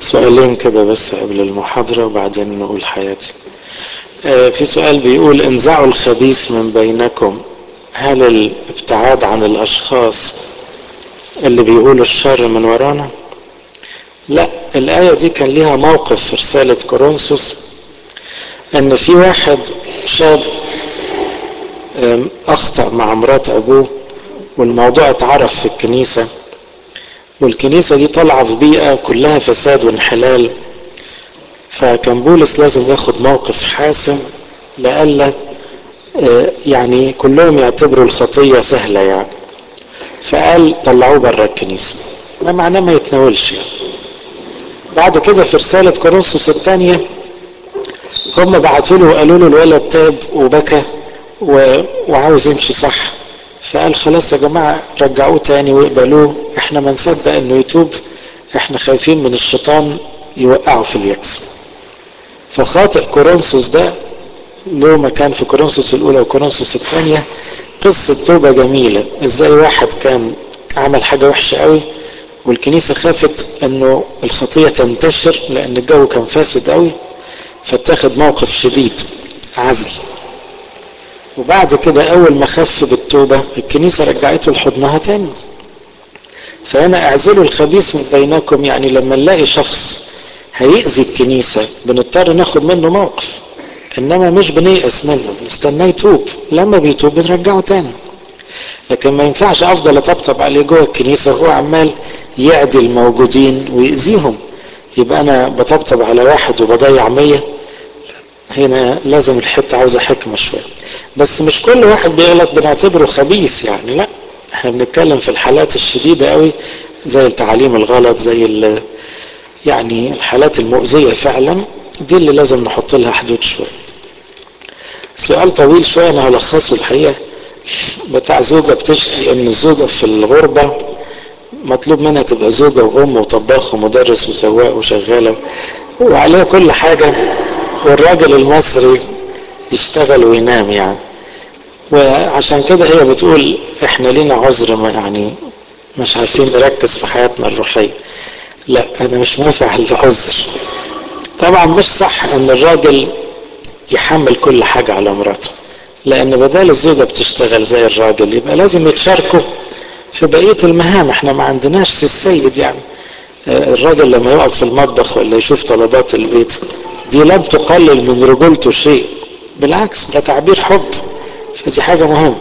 سؤالين كده بس قبل المحاضرة وبعدين نقول حياتي في سؤال بيقول انزعوا الخبيث من بينكم هل الابتعاد عن الاشخاص اللي بيقولوا الشر من ورانا لا الآية دي كان ليها موقف في رسالة كورنثوس ان في واحد شاب اخطأ مع مرات ابوه والموضوع اتعرف في الكنيسة والكنيسة دي طالعة في بيئة كلها فساد وانحلال فكان بولس لازم ياخد موقف حاسم لألا يعني كلهم يعتبروا الخطية سهلة يعني فقال طلعوه بره الكنيسة ما معناه ما يتناولش يعني. بعد كده في رسالة كورنثوس الثانية هم بعتوا له وقالوا له الولد تاب وبكى و... وعاوز يمشي صح فقال خلاص يا جماعة رجعوه تاني ويقبلوه احنا ما نصدق انه يتوب احنا خايفين من الشيطان يوقعه في اليأس فخاطئ كورنثوس ده له مكان في كورنثوس الاولى وكورنثوس الثانية قصة توبة جميلة ازاي واحد كان عمل حاجة وحشة قوي والكنيسة خافت انه الخطية تنتشر لان الجو كان فاسد قوي فاتخذ موقف شديد عزل وبعد كده اول ما خف بالتوبة الكنيسة رجعته لحضنها تاني فهنا اعزلوا الخبيث من بينكم يعني لما نلاقي شخص هيأذي الكنيسة بنضطر ناخد منه موقف انما مش بنيأس منه بنستناه يتوب لما بيتوب بنرجعه تاني لكن ما ينفعش افضل اطبطب عليه جوه الكنيسة وهو عمال يعدي الموجودين ويأذيهم يبقى انا بطبطب على واحد وبضيع مية هنا لازم الحتة عاوزة حكمة شوية بس مش كل واحد بيغلط بنعتبره خبيث يعني لا احنا بنتكلم في الحالات الشديدة قوي زي التعليم الغلط زي يعني الحالات المؤذية فعلا دي اللي لازم نحط لها حدود شوية سؤال طويل شوية انا هلخصه الحقيقة بتاع زوجة بتشكي ان الزوجة في الغربة مطلوب منها تبقى زوجة وام وطباخ ومدرس وسواق وشغالة وعليها كل حاجة والراجل المصري يشتغل وينام يعني وعشان كده هي بتقول احنا لينا عذر ما يعني مش عارفين نركز في حياتنا الروحية لا انا مش موافق على العذر طبعا مش صح ان الراجل يحمل كل حاجة على مراته لان بدال الزوجة بتشتغل زي الراجل يبقى لازم يتشاركوا في بقية المهام احنا ما عندناش السيد يعني الراجل لما يقف في المطبخ ولا يشوف طلبات البيت دي لم تقلل من رجولته شيء بالعكس ده تعبير حب فدي حاجة مهمة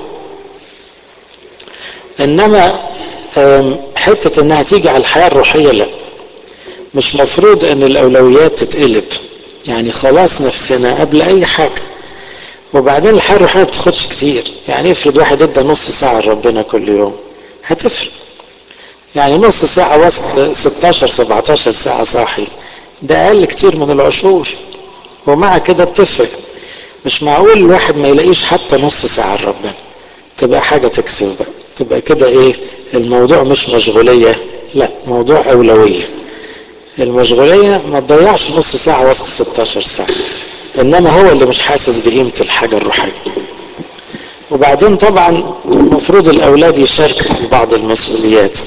انما حتة انها تيجي على الحياة الروحية لا مش مفروض ان الاولويات تتقلب يعني خلاص نفسنا قبل اي حاجة وبعدين الحياة الروحية ما بتاخدش كتير يعني افرض واحد ادى نص ساعة لربنا كل يوم هتفرق يعني نص ساعة وسط 16 17 ساعة صاحي ده اقل كتير من العشور ومع كده بتفرق مش معقول الواحد ما يلاقيش حتى نص ساعة لربنا تبقى حاجة تكسب بقى تبقى كده ايه الموضوع مش مشغولية لا موضوع أولوية المشغولية ما تضيعش نص ساعة وسط 16 ساعة إنما هو اللي مش حاسس بقيمة الحاجة الروحية وبعدين طبعا المفروض الأولاد يشاركوا في بعض المسؤوليات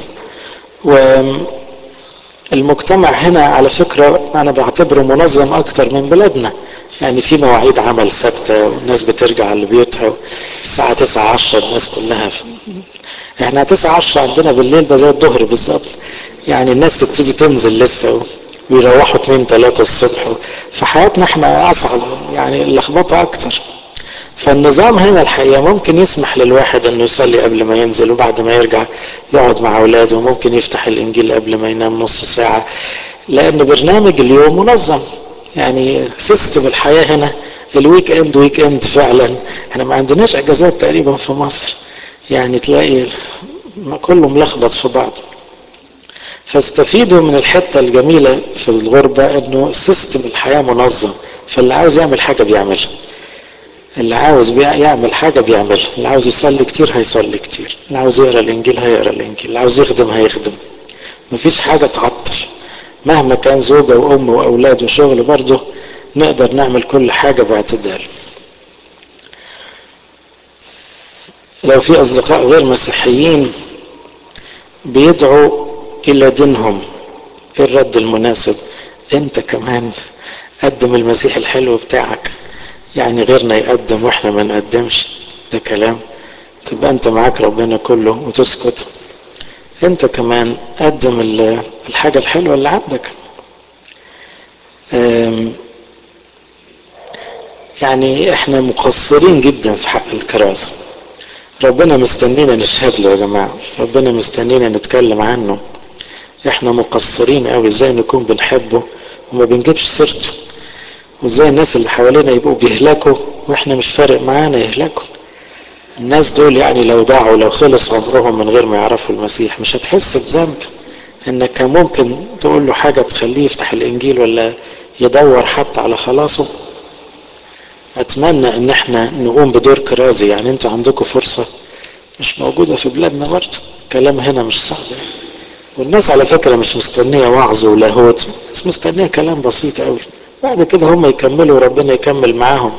والمجتمع هنا على فكرة أنا بعتبره منظم أكتر من بلادنا يعني في مواعيد عمل ثابتة والناس بترجع لبيوتها الساعة 9 10 الناس كلها في احنا 9 10 عندنا بالليل ده زي الظهر بالظبط يعني الناس تبتدي تنزل لسه ويروحوا 2 3 الصبح فحياتنا احنا اصعب يعني اللخبطه اكتر فالنظام هنا الحقيقه ممكن يسمح للواحد انه يصلي قبل ما ينزل وبعد ما يرجع يقعد مع اولاده وممكن يفتح الانجيل قبل ما ينام نص ساعه لان برنامج اليوم منظم يعني سيستم الحياه هنا الويك اند ويك اند فعلا احنا ما عندناش اجازات تقريبا في مصر يعني تلاقي كله ملخبط في بعض فاستفيدوا من الحته الجميله في الغربه انه سيستم الحياه منظم فاللي عاوز يعمل حاجه بيعملها اللي عاوز يعمل حاجة بيعملها اللي عاوز يصلي كتير هيصلي كتير اللي عاوز يقرا الانجيل هيقرا الانجيل اللي عاوز يخدم هيخدم مفيش حاجة تعطل مهما كان زوجة وام واولاد وشغل برضه نقدر نعمل كل حاجة باعتدال لو في اصدقاء غير مسيحيين بيدعوا الى دينهم ايه الرد المناسب انت كمان قدم المسيح الحلو بتاعك يعني غيرنا يقدم واحنا ما نقدمش ده كلام تبقى انت معاك ربنا كله وتسكت انت كمان قدم الحاجة الحلوة اللي عندك يعني احنا مقصرين جدا في حق الكراسة ربنا مستنينا نشهد له يا جماعة ربنا مستنينا نتكلم عنه احنا مقصرين قوي ازاي نكون بنحبه وما بنجيبش سيرته وازاي الناس اللي حوالينا يبقوا بيهلكوا واحنا مش فارق معانا يهلكوا الناس دول يعني لو ضاعوا لو خلص عمرهم من غير ما يعرفوا المسيح مش هتحس بذنب انك كان ممكن تقول له حاجة تخليه يفتح الانجيل ولا يدور حتى على خلاصه اتمنى ان احنا نقوم بدور كرازي يعني انتوا عندكم فرصة مش موجودة في بلادنا برضه كلام هنا مش صعب يعني. والناس على فكرة مش مستنية وعظ ولاهوت بس مستنية كلام بسيط قوي بعد كده هم يكملوا وربنا يكمل معاهم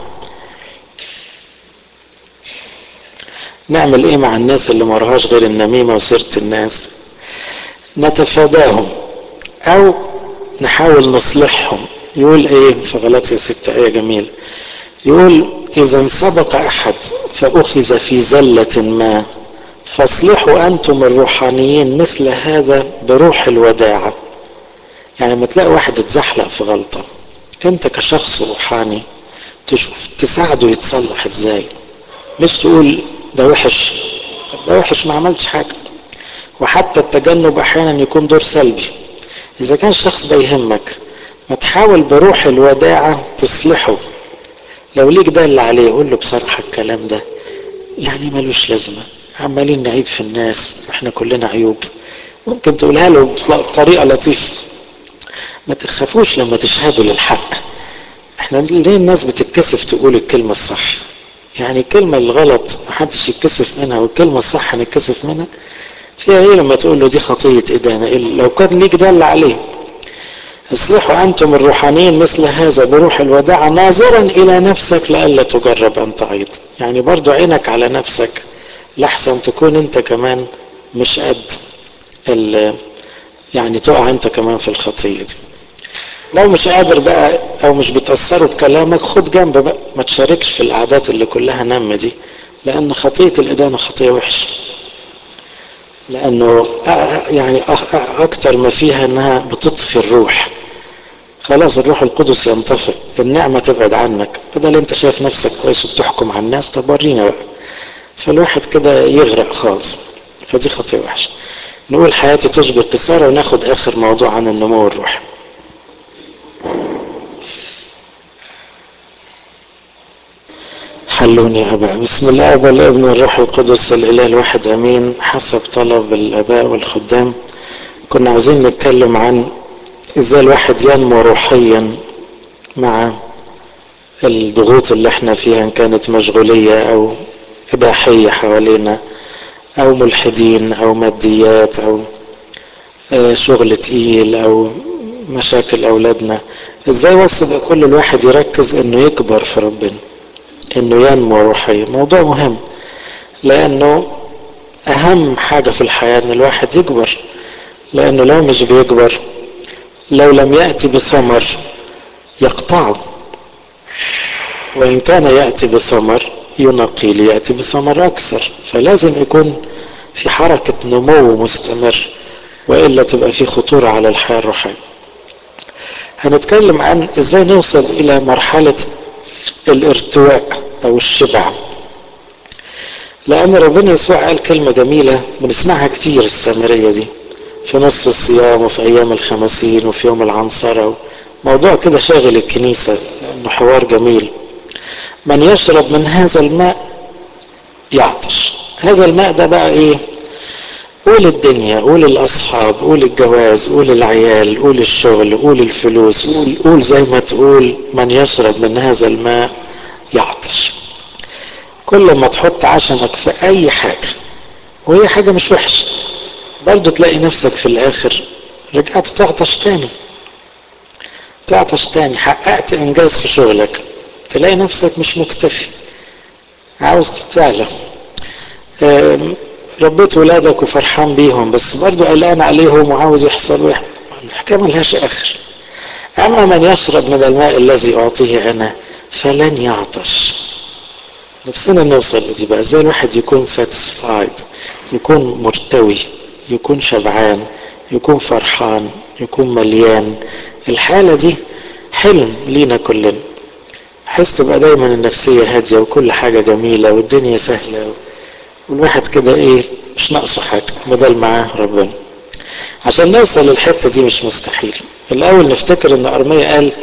نعمل ايه مع الناس اللي مرهاش غير النميمة وسيرة الناس نتفاداهم او نحاول نصلحهم يقول ايه في غلطية ستة ايه جميل يقول اذا سبق احد فاخذ في زلة ما فاصلحوا انتم الروحانيين مثل هذا بروح الوداعة يعني لما تلاقي واحد اتزحلق في غلطة انت كشخص روحاني تشوف تساعده يتصلح ازاي مش تقول ده وحش طب ده وحش ما عملتش حاجة وحتى التجنب احيانا يكون دور سلبي اذا كان الشخص ده يهمك ما تحاول بروح الوداعة تصلحه لو ليك ده اللي عليه قول له بصراحة الكلام ده يعني ملوش لازمة عمالين نعيب في الناس احنا كلنا عيوب ممكن تقولها له بطريقة لطيفة ما تخافوش لما تشهدوا للحق احنا ليه الناس بتتكسف تقول الكلمة الصح يعني الكلمة الغلط محدش يتكسف منها والكلمة الصح نتكسف منها فيها ايه لما تقول له دي خطية ادانة إيه لو كان ليك ده اللي عليه اصلحوا انتم الروحانيين مثل هذا بروح الوداع ناظرا الى نفسك لئلا تجرب ان تعيط يعني برضو عينك على نفسك لحسن تكون انت كمان مش قد يعني تقع انت كمان في الخطية دي لو مش قادر بقى او مش بتأثروا بكلامك خد جنب بقى ما تشاركش في القعدات اللي كلها نم دي لان خطية الادانة خطية وحشة لانه يعني اكتر ما فيها انها بتطفي الروح خلاص الروح القدس ينطفئ النعمة تبعد عنك بدل انت شايف نفسك كويس وبتحكم على الناس طب ورينا بقى فالواحد كده يغرق خالص فدي خطية وحشة نقول حياتي تشبه قصارى وناخد اخر موضوع عن النمو الروحي حلوني يا أبا بسم الله أبا الابن والروح القدس الإله الواحد أمين حسب طلب الآباء والخدام كنا عاوزين نتكلم عن إزاي الواحد ينمو روحيا مع الضغوط اللي احنا فيها إن كانت مشغولية أو إباحية حوالينا أو ملحدين أو ماديات أو شغل تقيل أو مشاكل أولادنا إزاي وصل كل الواحد يركز إنه يكبر في ربنا انه ينمو روحيا موضوع مهم لانه اهم حاجة في الحياة ان الواحد يكبر لانه لو مش بيكبر لو لم يأتي بثمر يقطعه وان كان يأتي بثمر ينقي ليأتي بثمر اكثر فلازم يكون في حركة نمو مستمر والا تبقى في خطورة على الحياة الروحية هنتكلم عن ازاي نوصل الى مرحلة الارتواء او الشبع لان ربنا يسوع قال كلمة جميلة بنسمعها كتير السامرية دي في نص الصيام وفي ايام الخمسين وفي يوم العنصرة موضوع كده شاغل الكنيسة انه حوار جميل من يشرب من هذا الماء يعطش هذا الماء ده بقى ايه قول الدنيا قول الاصحاب قول الجواز قول العيال قول الشغل قول الفلوس قول قول زي ما تقول من يشرب من هذا الماء يعطش كل ما تحط عشمك في اي حاجة وهي حاجة مش وحشة برضو تلاقي نفسك في الاخر رجعت تعطش تاني تعطش تاني حققت انجاز في شغلك تلاقي نفسك مش مكتفي عاوز تعلى ربيت ولادك وفرحان بيهم بس برضو قلقان عليهم وعاوز يحصل ويحصل الحكايه ملهاش اخر أما من يشرب من الماء الذي أعطيه أنا فلن يعطش نفسنا نوصل لدي بقى زي الواحد يكون ساتسفايد يكون مرتوي يكون شبعان يكون فرحان يكون مليان الحالة دي حلم لينا كلنا حس تبقى دايما النفسية هادية وكل حاجة جميلة والدنيا سهلة والواحد كده ايه مش ناقصه حاجة بدل معاه ربنا عشان نوصل للحتة دي مش مستحيل الأول نفتكر إن أرميا قال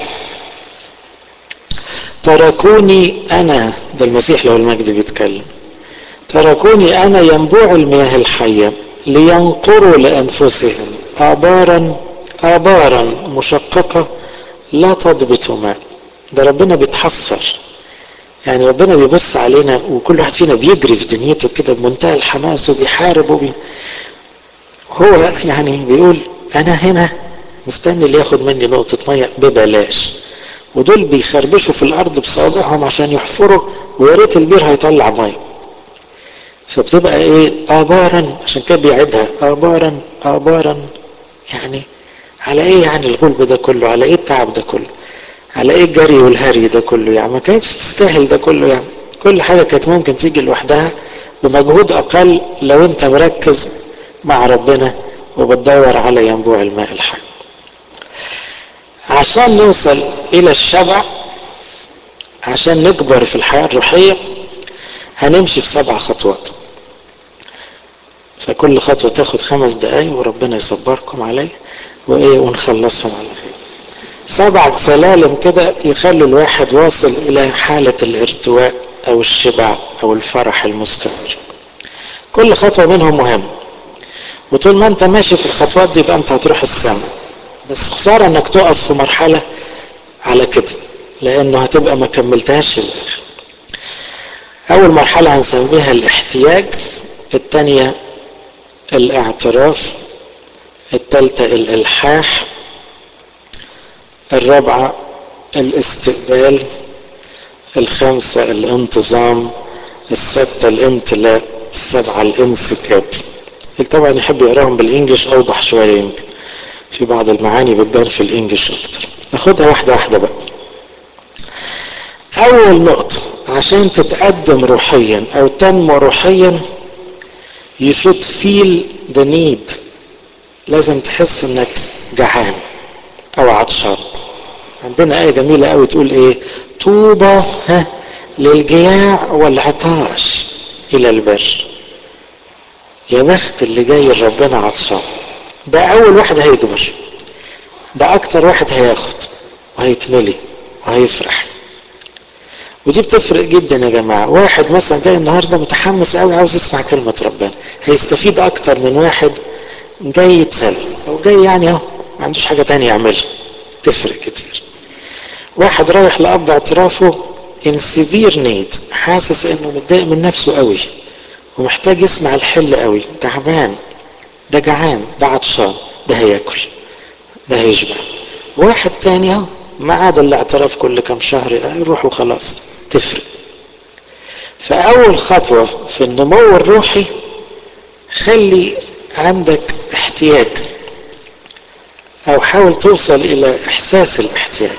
تركوني أنا ده المسيح له المجد بيتكلم تركوني أنا ينبوع المياه الحية لينقروا لأنفسهم آبارا آبارا مشققة لا تضبط ماء ده ربنا بيتحسر يعني ربنا بيبص علينا وكل واحد فينا بيجري في دنيته كده بمنتهى الحماس وبيحارب وبي هو يعني بيقول انا هنا مستني اللي ياخد مني نقطة مية ببلاش ودول بيخربشوا في الارض بصوابعهم عشان يحفروا ويا ريت البير هيطلع مية فبتبقى ايه ابارا عشان كده بيعيدها ابارا ابارا يعني على ايه يعني الغلب ده كله على ايه التعب ده كله على ايه الجري والهري ده كله يعني ما كانتش تستاهل ده كله يعني كل حاجة كانت ممكن تيجي لوحدها بمجهود اقل لو انت مركز مع ربنا وبتدور على ينبوع الماء الحي عشان نوصل الى الشبع عشان نكبر في الحياة الروحية هنمشي في سبع خطوات فكل خطوة تاخد خمس دقايق وربنا يصبركم عليه وايه ونخلصهم على خير سبع سلالم كده يخلوا الواحد واصل الى حالة الارتواء او الشبع او الفرح المستمر كل خطوة منهم مهمة وطول ما انت ماشي في الخطوات دي يبقى انت هتروح السماء بس خسارة انك تقف في مرحلة على كده لانه هتبقى ما كملتهاش للاخر اول مرحلة هنسميها الاحتياج الثانية الاعتراف الثالثة الالحاح الرابعة الاستقبال الخامسة الانتظام الستة الامتلاء السبعة الانسكاب طبعا يحب يقراهم بالانجلش اوضح شوية يمكن في بعض المعاني بتبان في الانجلش اكتر ناخدها واحدة واحدة بقى اول نقطة عشان تتقدم روحيا او تنمو روحيا you should feel the need لازم تحس انك جعان او عطشان عندنا آية جميلة قوي تقول ايه طوبى ها للجياع والعطاش الى البر يا بخت اللي جاي لربنا عطشان ده اول واحد هيكبر ده اكتر واحد هياخد وهيتملي وهيفرح ودي بتفرق جدا يا جماعة واحد مثلا جاي النهاردة متحمس قوي عاوز يسمع كلمة ربنا هيستفيد اكتر من واحد جاي يتسلى او جاي يعني اهو ما عندوش حاجة تانية يعملها تفرق كتير واحد رايح لأب اعترافه ان سيفير نيد حاسس انه متضايق من نفسه قوي ومحتاج يسمع الحل قوي تعبان ده جعان ده عطشان ده هياكل ده هيشبع واحد تاني اهو ما عاد الاعتراف كل كم شهر يروح وخلاص تفرق فأول خطوة في النمو الروحي خلي عندك احتياج أو حاول توصل إلى إحساس الاحتياج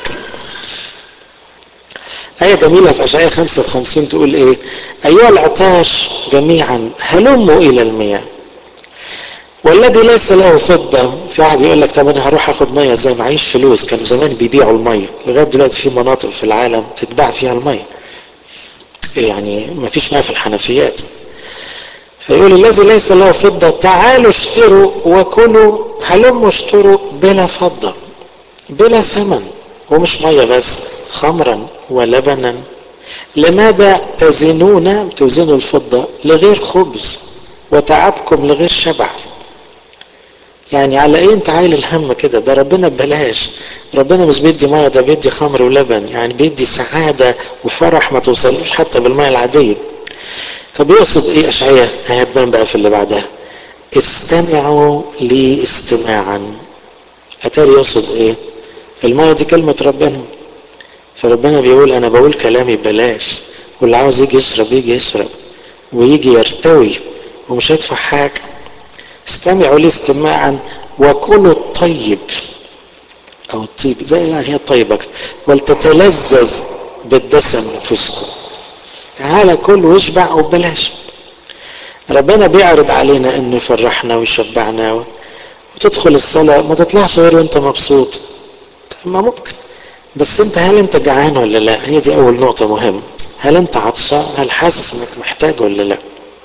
آية جميلة في أشعياء 55 تقول إيه؟ أيها العطاش جميعا هلموا إلى المياه والذي ليس له فضة في واحد يقول لك طب أنا هروح آخد مية زي معيش فلوس كانوا زمان بيبيعوا المية لغاية دلوقتي في مناطق في العالم تتباع فيها المية يعني ما فيش ماء في الحنفيات فيقول الذي ليس له فضة تعالوا اشتروا وكلوا هلموا اشتروا بلا فضة بلا ثمن ومش مية بس خمرا ولبنا لماذا تزنون توزنوا الفضة لغير خبز وتعبكم لغير شبع يعني على ايه انت عايل الهم كده ده ربنا ببلاش ربنا مش بيدي ميه ده بيدي خمر ولبن يعني بيدي سعادة وفرح ما توصلوش حتى بالمية العادية طب يقصد ايه اشعياء هتبان بقى في اللي بعدها استمعوا لي استماعا اتاري يقصد ايه المية دي كلمة ربنا فربنا بيقول انا بقول كلامي ببلاش واللي عاوز يجي يشرب يجي يشرب ويجي يرتوي ومش هيدفع حاجة استمعوا لي استماعا وكلوا الطيب او الطيب زي يعني هي الطيب اكتر ولتتلذذ بالدسم نفوسكم تعالى كل واشبع وببلاش ربنا بيعرض علينا انه يفرحنا ويشبعنا وتدخل الصلاة ما تطلعش غير وانت مبسوط ما ممكن بس انت هل انت جعان ولا لا هي دي اول نقطة مهمة هل انت عطشان هل حاسس انك محتاج ولا لا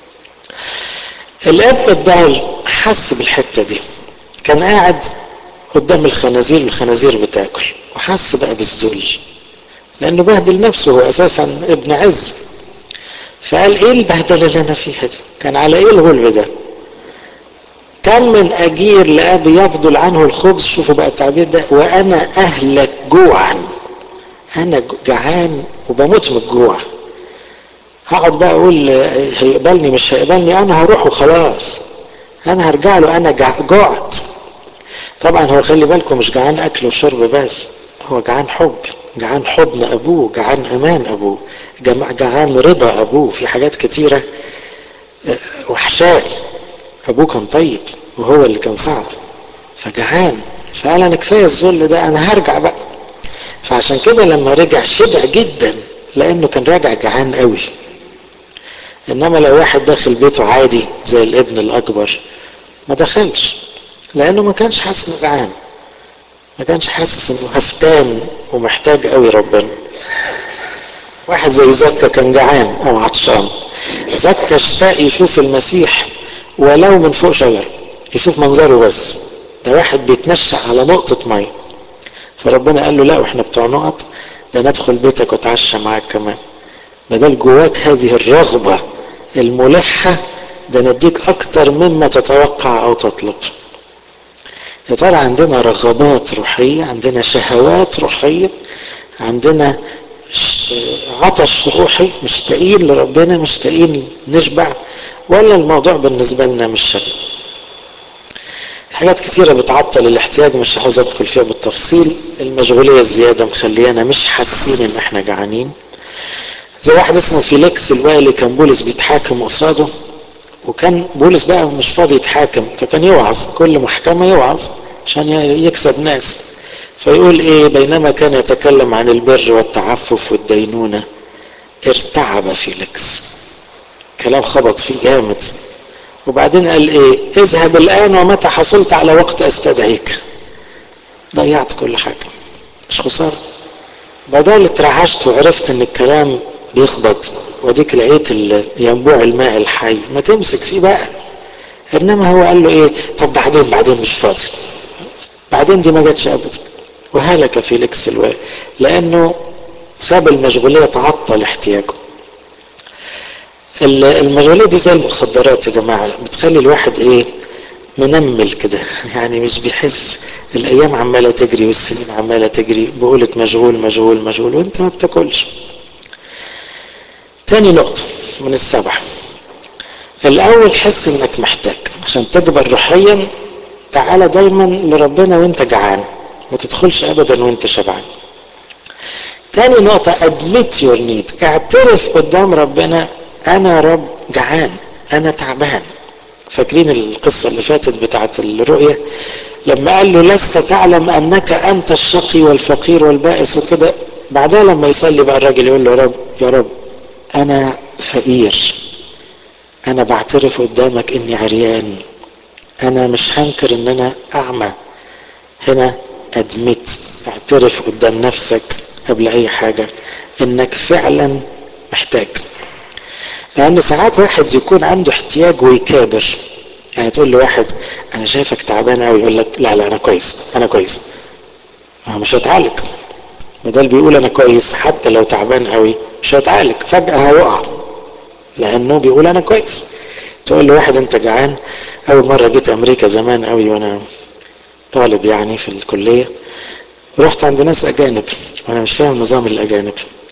الاب الضال حس بالحتة دي كان قاعد قدام الخنازير الخنازير بتاكل وحس بقى بالذل لانه بهدل نفسه هو اساسا ابن عز فقال ايه البهدله اللي انا فيها دي كان على ايه الغلب ده كم من اجير لابي يفضل عنه الخبز شوفوا بقى التعبير ده وانا اهلك جوعا انا جعان وبموت من الجوع هقعد بقى اقول هيقبلني مش هيقبلني انا هروح وخلاص انا هرجع له انا جعت طبعا هو خلي بالكم مش جعان اكل وشرب بس هو جعان حب جعان حضن ابوه جعان امان ابوه جعان رضا ابوه في حاجات كتيره وحشاه ابوه كان طيب وهو اللي كان صعب فجعان فقال انا كفايه الذل ده انا هرجع بقى فعشان كده لما رجع شبع جدا لانه كان راجع جعان قوي انما لو واحد داخل بيته عادي زي الابن الاكبر ما دخلش لانه ما كانش حاسس انه جعان ما كانش حاسس انه هفتان ومحتاج قوي ربنا واحد زي زكا كان جعان او عطشان زكا اشتاق يشوف المسيح ولو من فوق شجر يشوف منظره بس ده واحد بيتنشأ على نقطة مية فربنا قال له لا واحنا بتوع نقط ده ندخل بيتك واتعشى معاك كمان بدل جواك هذه الرغبة الملحة ده نديك اكتر مما تتوقع او تطلب يا ترى عندنا رغبات روحية عندنا شهوات روحية عندنا عطش روحي مشتاقين لربنا مشتاقين نشبع ولا الموضوع بالنسبة لنا مش شغل حاجات كثيرة بتعطل الاحتياج مش عاوز ادخل فيها بالتفصيل المشغولية الزيادة مخليانا مش حاسين ان احنا جعانين زي واحد اسمه فيليكس الوالي كان بولس بيتحاكم قصاده وكان بولس بقى مش فاضي يتحاكم فكان يوعظ كل محكمة يوعظ عشان يكسب ناس فيقول ايه بينما كان يتكلم عن البر والتعفف والدينونة ارتعب فيليكس كلام خبط فيه جامد وبعدين قال ايه اذهب الان ومتى حصلت على وقت استدعيك ضيعت كل حاجة مش خسارة بدل اترعشت وعرفت ان الكلام بيخبط وديك لقيت ينبوع الماء الحي ما تمسك فيه بقى انما هو قال له ايه طب بعدين بعدين مش فاضي بعدين دي ما جاتش ابدا وهلك فيليكس الوالي لانه ساب المشغوليه تعطل احتياجه المشغوليه دي زي المخدرات يا جماعه بتخلي الواحد ايه منمل كده يعني مش بيحس الايام عماله تجري والسنين عماله تجري بقولة مشغول مشغول مشغول وانت ما بتاكلش تاني نقطة من السبعة الأول حس إنك محتاج عشان تكبر روحيا تعالى دايما لربنا وأنت جعان ما تدخلش أبدا وأنت شبعان. تاني نقطة admit your need اعترف قدام ربنا أنا رب جعان أنا تعبان. فاكرين القصة اللي فاتت بتاعت الرؤية لما قال له لست تعلم أنك أنت الشقي والفقير والبائس وكده بعدها لما يصلي بقى الراجل يقول له يا رب يا رب انا فقير انا بعترف قدامك اني عريان انا مش هنكر ان انا اعمى هنا ادمت اعترف قدام نفسك قبل اي حاجة انك فعلا محتاج لان ساعات واحد يكون عنده احتياج ويكابر يعني تقول لواحد انا شايفك تعبان قوي يقول لك لا لا انا كويس انا كويس هو مش هيتعالج بدل بيقول انا كويس حتى لو تعبان قوي مش هيتعالج فجأة هيقع لأنه بيقول أنا كويس تقول لواحد أنت جعان أول مرة جيت أمريكا زمان قوي وأنا طالب يعني في الكلية رحت عند ناس أجانب وأنا مش فاهم نظام الأجانب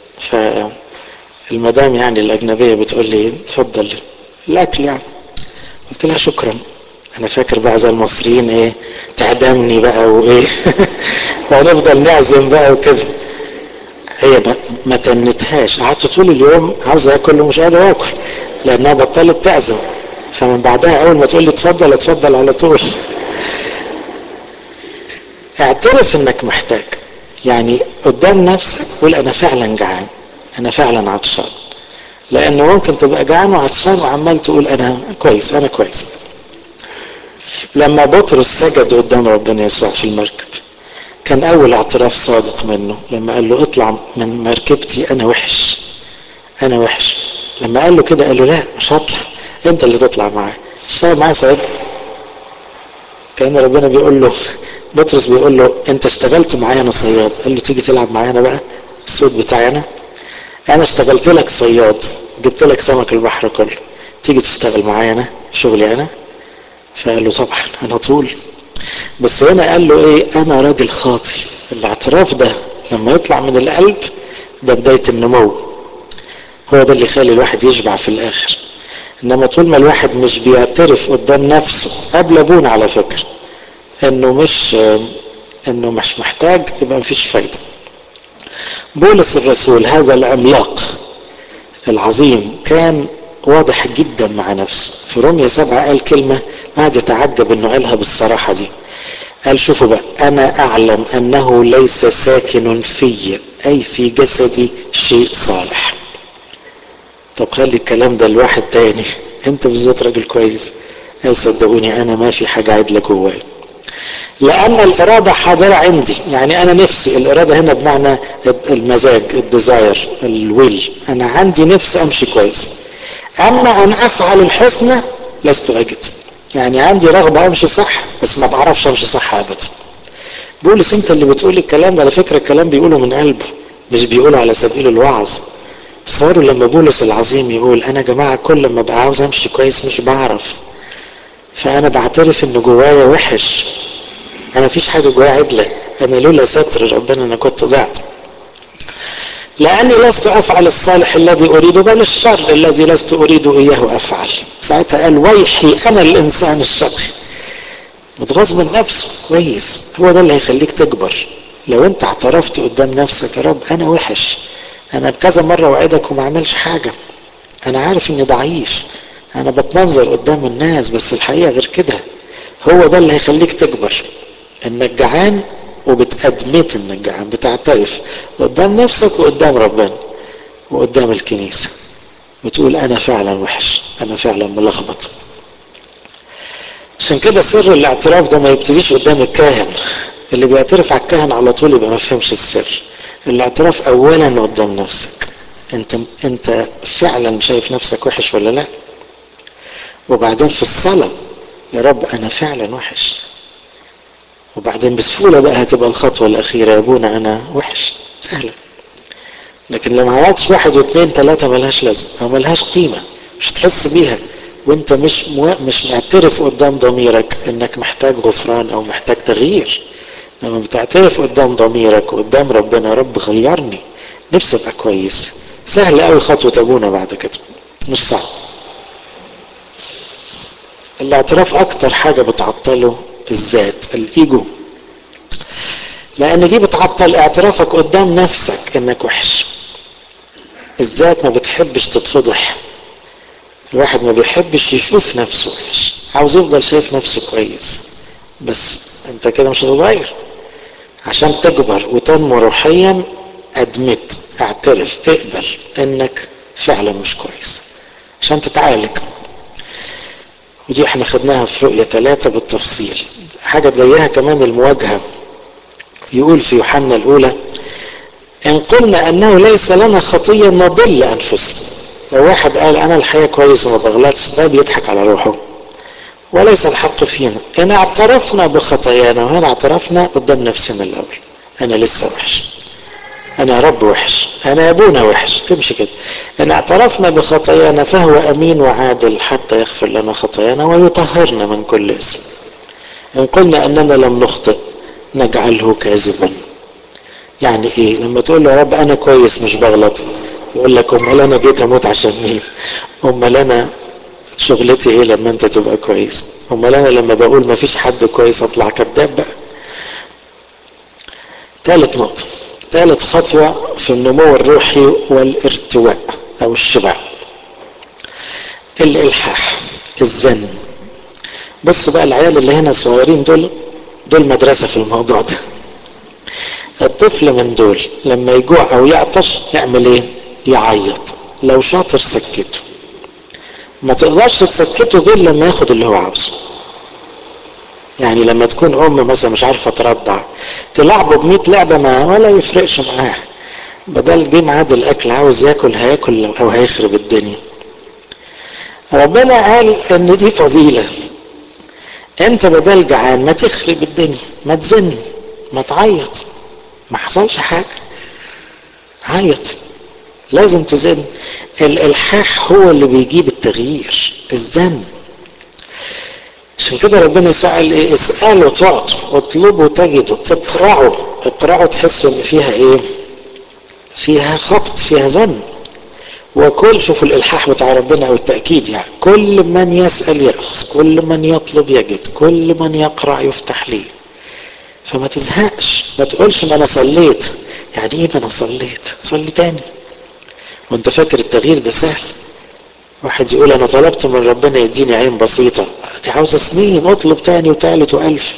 فالمدام يعني الأجنبية بتقول لي اتفضل الأكل يعني قلت لها شكرا أنا فاكر بقى زي المصريين إيه تعدمني بقى وإيه وهنفضل نعزم بقى وكده هي ما تنتهاش قعدت طول اليوم عاوز اكل ومش قادر اكل لانها بطلت تعزم فمن بعدها اول ما تقول لي اتفضل اتفضل على طول اعترف انك محتاج يعني قدام نفسك قول انا فعلا جعان انا فعلا عطشان لانه ممكن تبقى جعان وعطشان وعمال تقول انا كويس انا كويس لما بطرس سجد قدام ربنا يسوع في المركب كان اول اعتراف صادق منه لما قال له اطلع من مركبتي انا وحش انا وحش لما قال له كده قال له لا مش هطلع انت اللي تطلع معايا اشتغل معايا سعيد كان ربنا بيقول له بطرس بيقول له انت اشتغلت معايا انا صياد قال له تيجي تلعب معايا انا بقى الصيد بتاعي انا انا اشتغلت لك صياد جبت لك سمك البحر كله تيجي تشتغل معايا انا شغلي انا فقال له طبعا انا طول بس هنا قال له ايه انا راجل خاطي الاعتراف ده لما يطلع من القلب ده بداية النمو هو ده اللي يخلي الواحد يشبع في الاخر انما طول ما الواحد مش بيعترف قدام نفسه قبل ابونا على فكرة انه مش انه مش محتاج يبقى مفيش فايدة بولس الرسول هذا العملاق العظيم كان واضح جدا مع نفسه في رومية سبعة قال كلمة قعد يتعجب انه قالها بالصراحة دي قال شوفوا بقى انا اعلم انه ليس ساكن في اي في جسدي شيء صالح طب خلي الكلام ده لواحد تاني انت بالذات راجل كويس قال صدقوني انا ما في حاجة عدلة جوايا لان الارادة حاضرة عندي يعني انا نفسي الارادة هنا بمعنى المزاج الديزاير الويل انا عندي نفس امشي كويس اما ان افعل الحسنى لست اجد يعني عندي رغبة امشي صح بس ما بعرفش امشي صح ابدا بولس انت اللي بتقول الكلام ده على فكرة الكلام بيقوله من قلبه مش بيقوله على سبيل الوعظ تصوروا لما بولس العظيم يقول انا يا جماعة كل ما بقى عاوز امشي كويس مش بعرف فانا بعترف ان جوايا وحش انا مفيش حاجة جوايا عدلة انا لولا ستر ربنا انا كنت ضعت لاني لست افعل الصالح الذي اريده بل الشر الذي لست اريد اياه افعل ساعتها قال ويحي انا الانسان الشقي متغاظ من نفسه كويس هو ده اللي هيخليك تكبر لو انت اعترفت قدام نفسك يا رب انا وحش انا بكذا مره وعدك وما اعملش حاجه انا عارف اني ضعيف انا بتمنظر قدام الناس بس الحقيقه غير كده هو ده اللي هيخليك تكبر انك جعان وبتأدمت انك جعان بتعترف قدام نفسك وقدام ربنا وقدام الكنيسة بتقول انا فعلا وحش انا فعلا ملخبط عشان كده سر الاعتراف ده ما يبتديش قدام الكاهن اللي بيعترف على الكاهن على طول يبقى ما فهمش السر الاعتراف اولا قدام نفسك انت انت فعلا شايف نفسك وحش ولا لا وبعدين في الصلاه يا رب انا فعلا وحش وبعدين بسهوله بقى هتبقى الخطوه الاخيره يا ابونا انا وحش سهله لكن لو ما عملتش واحد واثنين ثلاثه ملهاش لازمه او ملهاش قيمه مش هتحس بيها وانت مش مو... مش معترف قدام ضميرك انك محتاج غفران او محتاج تغيير لما بتعترف قدام ضميرك وقدام ربنا يا رب غيرني نفسي ابقى كويس سهل قوي خطوه ابونا بعد كده مش صعب الاعتراف اكتر حاجه بتعطله الذات الايجو لان دي بتعطل اعترافك قدام نفسك انك وحش الذات ما بتحبش تتفضح الواحد ما بيحبش يشوف نفسه وحش عاوز يفضل شايف نفسه كويس بس انت كده مش هتتغير عشان تكبر وتنمو روحيا ادمت اعترف اقبل انك فعلا مش كويس عشان تتعالج ودي احنا خدناها في رؤية ثلاثة بالتفصيل حاجة زيها كمان المواجهة يقول في يوحنا الأولى إن قلنا أنه ليس لنا خطية نضل أنفسنا لو واحد قال أنا الحياة كويس وما بغلطش ده بيضحك على روحه وليس الحق فينا إن اعترفنا بخطايانا وهنا اعترفنا قدام نفسنا الأول أنا لسه وحش أنا رب وحش أنا أبونا وحش تمشي كده إن اعترفنا بخطايانا فهو أمين وعادل حتى يغفر لنا خطايانا ويطهرنا من كل اسم إن قلنا أننا لم نخطئ نجعله كاذبا يعني إيه لما تقول له يا رب أنا كويس مش بغلط يقول لك أمال أنا جيت أموت عشان مين أمال أنا شغلتي إيه لما أنت تبقى كويس أمال أنا لما بقول ما فيش حد كويس أطلع كذاب بقى ثالث نقطة ثالث خطوة في النمو الروحي والارتواء أو الشبع الإلحاح الزن بصوا بقى العيال اللي هنا الصغيرين دول دول مدرسة في الموضوع ده الطفل من دول لما يجوع او يعطش يعمل ايه يعيط لو شاطر سكته ما تقدرش تسكته غير لما ياخد اللي هو عاوزه يعني لما تكون ام مثلا مش عارفه ترضع تلعبه ب 100 لعبه ما ولا يفرقش معاه بدل جه ميعاد الاكل عاوز ياكل هياكل او هيخرب الدنيا ربنا قال ان دي فضيله انت بدل جعان ما تخرب الدنيا ما تزن ما تعيط ما حصلش حاجه عيط لازم تزن الالحاح هو اللي بيجيب التغيير الزن عشان كده ربنا يسأل ايه اسألوا تعطوا اطلبوا تجدوا اقرعوا اقرعوا تحسوا ان فيها ايه فيها خبط فيها زن وكل شوفوا الالحاح بتاع ربنا او التاكيد يعني كل من يسال ياخذ كل من يطلب يجد كل من يقرع يفتح ليه فما تزهقش ما تقولش ما انا صليت يعني ايه ما انا صليت صلي تاني وانت فاكر التغيير ده سهل واحد يقول انا طلبت من ربنا يديني عين بسيطة دي عاوزة سنين اطلب تاني وتالت والف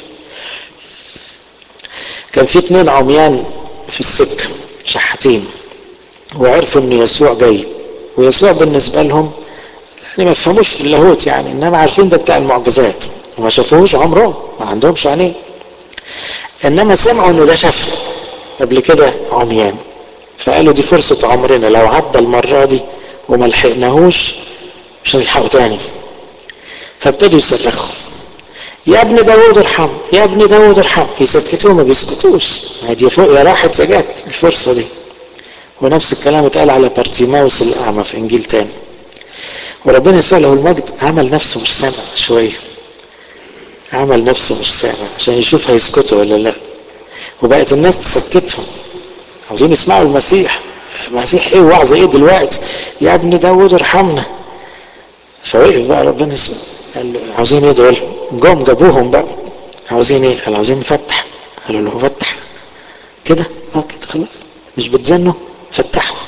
كان في اتنين عميان في السكة شحاتين وعرفوا ان يسوع جاي ويسوع بالنسبة لهم يعني ما فهموش في اللاهوت يعني انما عارفين ده بتاع المعجزات وما شافوهوش عمرهم ما عندهمش عينين انما سمعوا انه ده شافه قبل كده عميان فقالوا دي فرصة عمرنا لو عدى المرة دي وما لحقناهوش مش هنلحقه تاني فابتدوا يصرخوا يا ابن داوود ارحم يا ابن داوود ارحم يسكتوه ما بيسكتوش هذه فوق يا راحت يا جت الفرصة دي ونفس الكلام اتقال على بارتيماوس الأعمى في إنجيل تاني وربنا يسوع له المجد عمل نفسه مش سامع شوية عمل نفسه مش سامع عشان يشوف هيسكتوا ولا لا وبقت الناس تسكتهم عاوزين يسمعوا المسيح المسيح ايه وعظ ايه دلوقتي يا ابن داود ارحمنا فوقف بقى ربنا يسوع قال له عاوزين ايه دول جم جابوهم بقى عاوزين ايه قال عاوزين نفتح قالوا له فتح كده اه كده خلاص مش بتزنوا فتحوا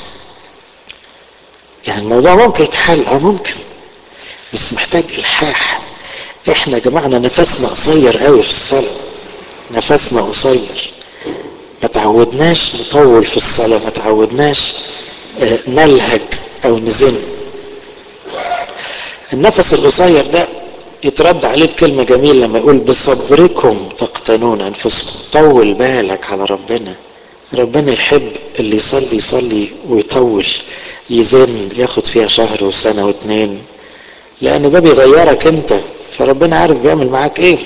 يعني الموضوع ممكن يتحل اه ممكن بس محتاج الحاح احنا يا جماعه نفسنا قصير قوي في الصلاه نفسنا قصير ما تعودناش نطول في الصلاه ما تعودناش اه نلهج او نزن النفس القصير ده يترد عليه بكلمه جميله لما يقول بصبركم تقتنون انفسكم طول بالك على ربنا ربنا يحب اللي يصلي يصلي ويطول يزن ياخد فيها شهر وسنه واتنين لان ده بيغيرك انت فربنا عارف بيعمل معاك ايه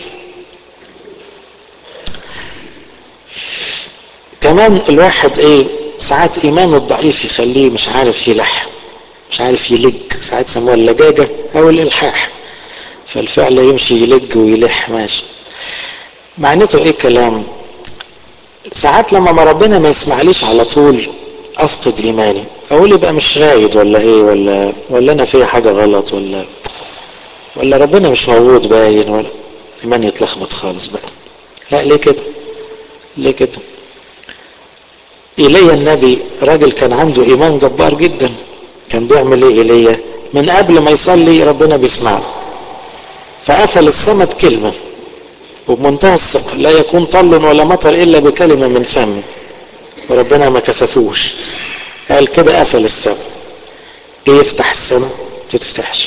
كمان الواحد ايه ساعات ايمانه الضعيف يخليه مش عارف يلح مش عارف يلج ساعات يسموها اللجاجة او الالحاح فالفعل يمشي يلج ويلح ماشي معناته ايه الكلام ساعات لما ما ربنا ما يسمعليش على طول افقد ايماني اقول يبقى مش رايد ولا ايه ولا ولا انا في حاجه غلط ولا ولا ربنا مش موجود باين ولا ايماني يتلخبط خالص بقى لا ليه كده ليه كده ايليا النبي راجل كان عنده ايمان جبار جدا كان بيعمل ايه ايليا من قبل ما يصلي ربنا بيسمعه فقفل السماء بكلمه وبمنتهى الثقه لا يكون طل ولا مطر الا بكلمه من فمه وربنا ما كسفوش قال كده قفل السماء جه يفتح السماء ما تتفتحش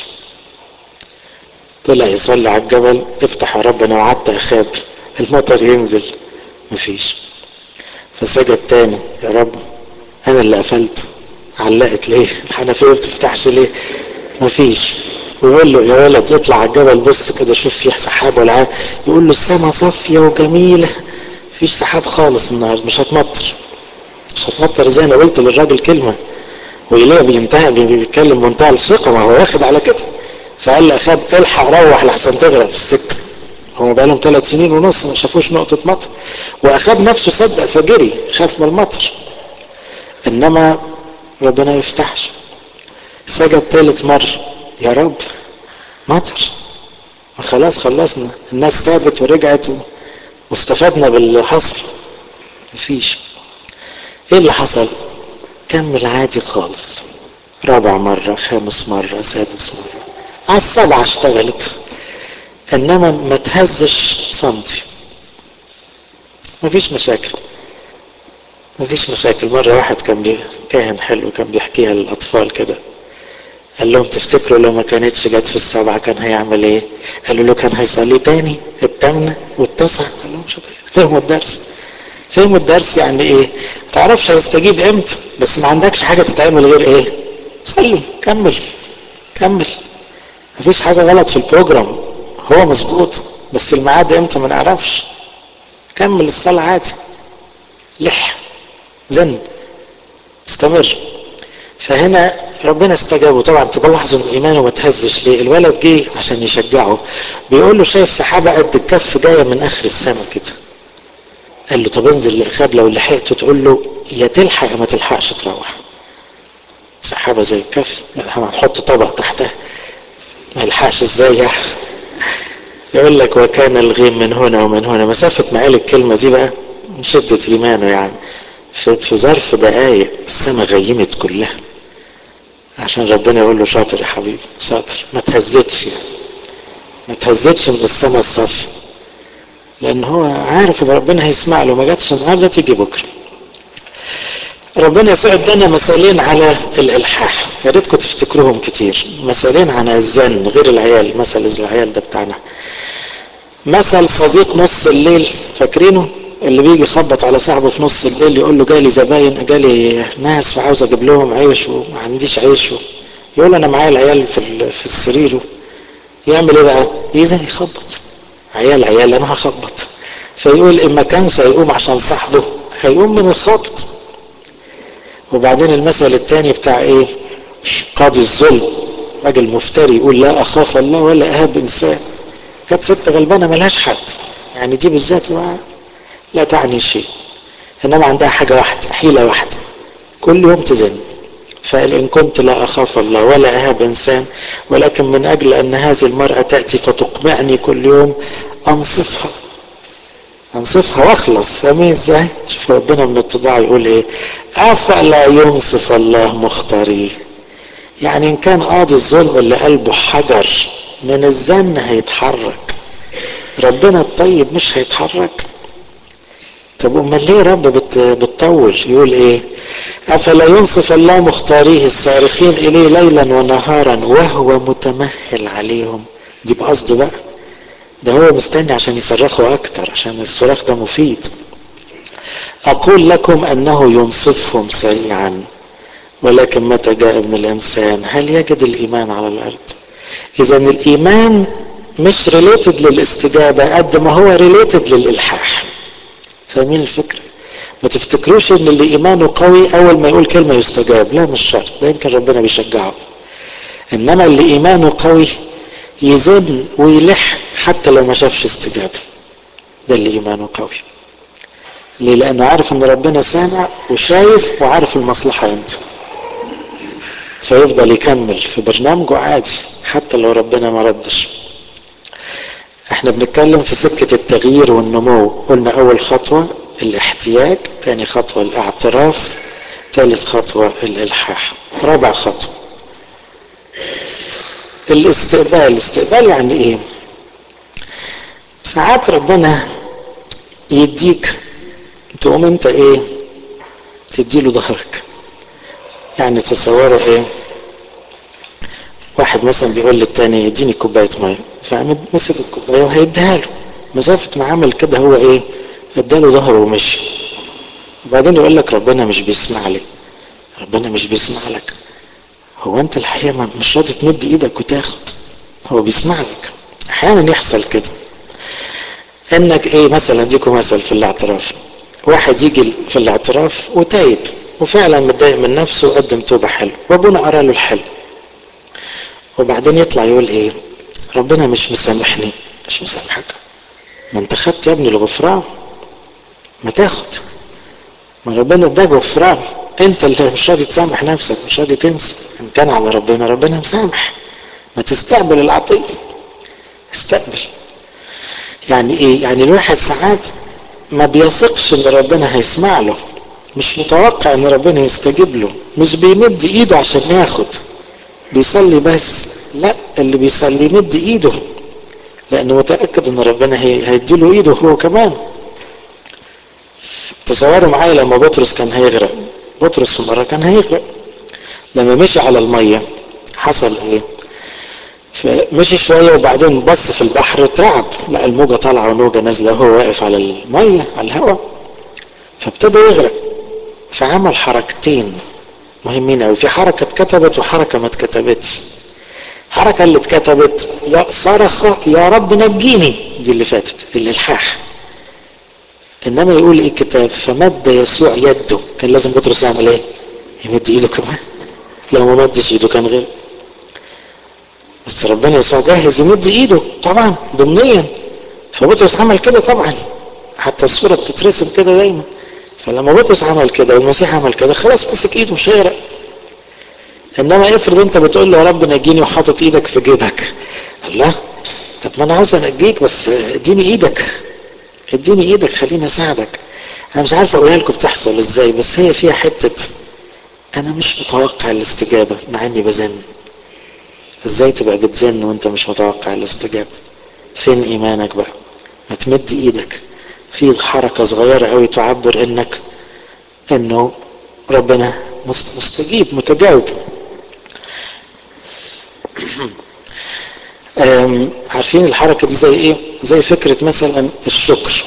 طلع يصلي على الجبل افتح يا رب انا وعدت اخاب المطر ينزل مفيش فسجد تاني يا رب انا اللي قفلت علقت ليه الحنفيه ما بتفتحش ليه مفيش ويقول له يا ولد اطلع على الجبل بص كده شوف في سحاب ولا حاجه يقول له السما صافيه وجميله مفيش سحاب خالص النهارده مش هتمطر مش هتمطر زي ما قلت للراجل كلمه وإيليا بينتهى بيتكلم منتهى الثقه ما هو واخد على كده فقال لاخاب الحق روح لحسن تغرق في السكه هو بقى لهم ثلاث سنين ونص ما شافوش نقطه مطر واخاب نفسه صدق فجري خاف من المطر انما ربنا ما يفتحش سجد ثالث مره يا رب مطر خلاص خلصنا الناس تابت ورجعت واستفدنا باللي حصل مفيش ايه اللي حصل كمل عادي خالص رابع مرة خامس مرة سادس مرة على السبعة اشتغلت انما ما تهزش سنتي مفيش مشاكل مفيش مشاكل مرة واحد كان بي... كاهن حلو كان بيحكيها للأطفال كده قال لهم تفتكروا لو ما كانتش جت في السبعة كان هيعمل ايه؟ قالوا له كان هيصلي تاني التامنة والتاسعة قال لهم مش فهموا الدرس فهموا الدرس يعني ايه؟ ما تعرفش هيستجيب امتى بس ما عندكش حاجة تتعمل غير ايه؟ صلي كمل كمل مفيش حاجة غلط في البروجرام هو مظبوط بس الميعاد امتى ما نعرفش كمل الصلاة عادي لح زن استمر فهنا ربنا استجابه طبعا تلاحظوا ان ايمانه ما تهزش ليه الولد جه عشان يشجعه بيقول له شايف سحابه قد الكف جايه من اخر السماء كده قال له طب انزل لاخاب لو لحقته تقول له يا تلحق يا ما تلحقش تروح سحابه زي الكف هنحط طبق تحتها ما يلحقش ازاي يعني يقول لك وكان الغيم من هنا ومن هنا مسافه ما قال الكلمه دي بقى من شده ايمانه يعني في, في ظرف دقايق السماء غيمت كلها عشان ربنا يقول له شاطر يا حبيبي شاطر ما تهزتش يعني. ما تهزتش من السماء الصافية لان هو عارف ان ربنا هيسمع له ما جاتش النهارده تيجي بكره ربنا يسوع ادانا مثالين على الالحاح يا ريتكم تفتكروهم كتير مثالين عن الزن غير العيال مثل العيال ده بتاعنا مثل صديق نص الليل فاكرينه اللي بيجي يخبط على صاحبه في نص الليل يقول له جالي زباين جالي ناس وعاوز اجيب لهم عيش وما عنديش عيش يقول انا معايا العيال في في السرير يعمل ايه بقى؟ يزن يخبط عيال عيال انا هخبط فيقول ان ما كانش هيقوم عشان صاحبه هيقوم من الخبط وبعدين المثل الثاني بتاع ايه؟ قاضي الظلم راجل مفتري يقول لا اخاف الله ولا اهاب انسان كانت ست غلبانه ملهاش حد يعني دي بالذات لا تعني شيء انما عندها حاجه واحده حيله واحده كل يوم تزن فقال ان كنت لا اخاف الله ولا اهاب انسان ولكن من اجل ان هذه المراه تاتي فتقمعني كل يوم انصفها انصفها واخلص فاهمين ازاي؟ شوف ربنا من اتضاع يقول ايه؟ افلا ينصف الله مختاريه يعني ان كان قاضي الظلم اللي قلبه حجر من الزن هيتحرك ربنا الطيب مش هيتحرك طب امال ليه رب بت بتطول يقول ايه افلا ينصف الله مختاريه الصارخين اليه ليلا ونهارا وهو متمهل عليهم دي بقصد بقى ده هو مستني عشان يصرخوا اكتر عشان الصراخ ده مفيد اقول لكم انه ينصفهم سريعا ولكن متى جاء ابن الانسان هل يجد الايمان على الارض اذا الايمان مش ريليتد للاستجابه قد ما هو ريليتد للالحاح فاهمين الفكره ما تفتكروش ان اللي ايمانه قوي اول ما يقول كلمه يستجاب لا مش شرط ده يمكن ربنا بيشجعه انما اللي ايمانه قوي يزن ويلح حتى لو ما شافش استجابه ده اللي ايمانه قوي ليه لانه عارف ان ربنا سامع وشايف وعارف المصلحه امتى فيفضل يكمل في برنامجه عادي حتى لو ربنا ما ردش احنا بنتكلم في سكة التغيير والنمو قلنا اول خطوة الاحتياج تاني خطوة الاعتراف ثالث خطوة الالحاح رابع خطوة الاستقبال الاستقبال يعني ايه ساعات ربنا يديك تقوم انت ايه تديله ظهرك يعني تصوروا ايه واحد مثلا بيقول للتاني اديني كوبايه ميه فمسك الكوبايه وهيديها له مسافه ما عمل كده هو ايه اداله ظهره ومشي وبعدين يقول لك ربنا مش بيسمع لي ربنا مش بيسمع لك هو انت الحقيقه مش راضي تمد ايدك وتاخد هو بيسمع لك احيانا يحصل كده انك ايه مثلا اديكم مثل في الاعتراف واحد يجي في الاعتراف وتايب وفعلا متضايق من نفسه وقدم توبه حلو وابونا قرا له الحلو وبعدين يطلع يقول ايه ربنا مش مسامحني مش مسامحك ما انت خدت يا ابني الغفران ما تاخد ما ربنا اداك غفران انت اللي مش راضي تسامح نفسك مش راضي تنسى ان كان على ربنا ربنا مسامح ما تستقبل العطيه استقبل يعني ايه يعني الواحد ساعات ما بيثقش ان ربنا هيسمع له مش متوقع ان ربنا يستجيب له مش بيمد ايده عشان ياخد بيصلي بس لا اللي بيصلي يمد ايده لانه متاكد ان ربنا هيديله ايده هو كمان تصوروا معايا لما بطرس كان هيغرق بطرس في مرة كان هيغرق لما مشي على المية حصل ايه فمشي شوية وبعدين بص في البحر اترعب لقى الموجة طالعة والموجة نازلة وهو واقف على المية على الهواء فابتدى يغرق فعمل حركتين مهمين قوي في حركة اتكتبت وحركة ما اتكتبتش الحركة اللي اتكتبت يا صرخ يا رب نجيني دي اللي فاتت الالحاح انما يقول ايه الكتاب فمد يسوع يده كان لازم بطرس يعمل ايه يمد ايده كمان لو ما مدش ايده كان غير بس ربنا يسوع جاهز يمد ايده طبعا ضمنيا فبطرس عمل كده طبعا حتى الصورة بتترسم كده دايما فلما بطرس عمل كده والمسيح عمل كده خلاص مسك ايده مش هيغرق انما افرض انت بتقول له يا رب نجيني وحاطط ايدك في جيبك الله طب ما انا عاوز انجيك بس اديني ايدك اديني ايدك خليني اساعدك انا مش عارف اقولها لكم بتحصل ازاي بس هي فيها حته انا مش متوقع الاستجابه مع اني بزن ازاي تبقى بتزن وانت مش متوقع الاستجابه فين ايمانك بقى ما تمد ايدك في حركه صغيره قوي تعبر انك انه ربنا مستجيب متجاوب عارفين الحركة دي زي ايه زي فكرة مثلا الشكر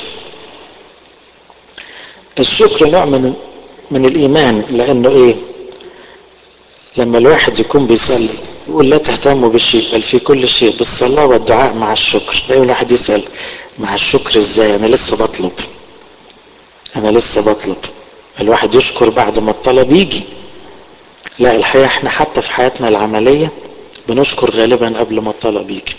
الشكر نوع من من الايمان لانه ايه لما الواحد يكون بيصلي يقول لا تهتموا بالشيء بل في كل شيء بالصلاة والدعاء مع الشكر دايما الواحد يسأل مع الشكر ازاي انا لسه بطلب انا لسه بطلب الواحد يشكر بعد ما الطلب يجي لا الحقيقة احنا حتى في حياتنا العملية بنشكر غالبا قبل ما الطلب يجي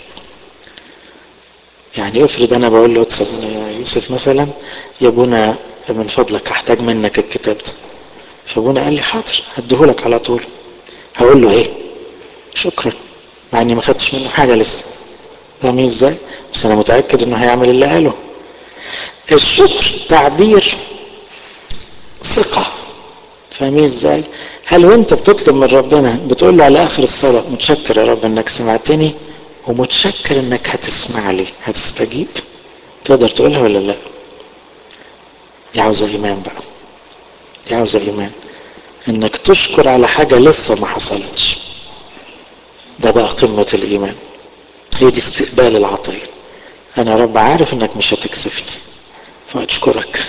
يعني افرض انا بقول له يا يوسف مثلا يا ابونا من فضلك احتاج منك الكتاب ده فابونا قال لي حاضر هديهولك على طول هقول له ايه شكرا مع اني ما خدتش منه حاجه لسه فاهمين ازاي بس انا متاكد انه هيعمل اللي قاله الشكر تعبير ثقه فاهمين ازاي هل وانت بتطلب من ربنا بتقول له على اخر الصلاه متشكر يا رب انك سمعتني ومتشكر انك هتسمع لي هتستجيب تقدر تقولها ولا لا دي عاوزه ايمان بقى دي عاوزه ايمان انك تشكر على حاجه لسه ما حصلتش ده بقى قمه الايمان هي دي استقبال العطيه انا يا رب عارف انك مش هتكسفني فاشكرك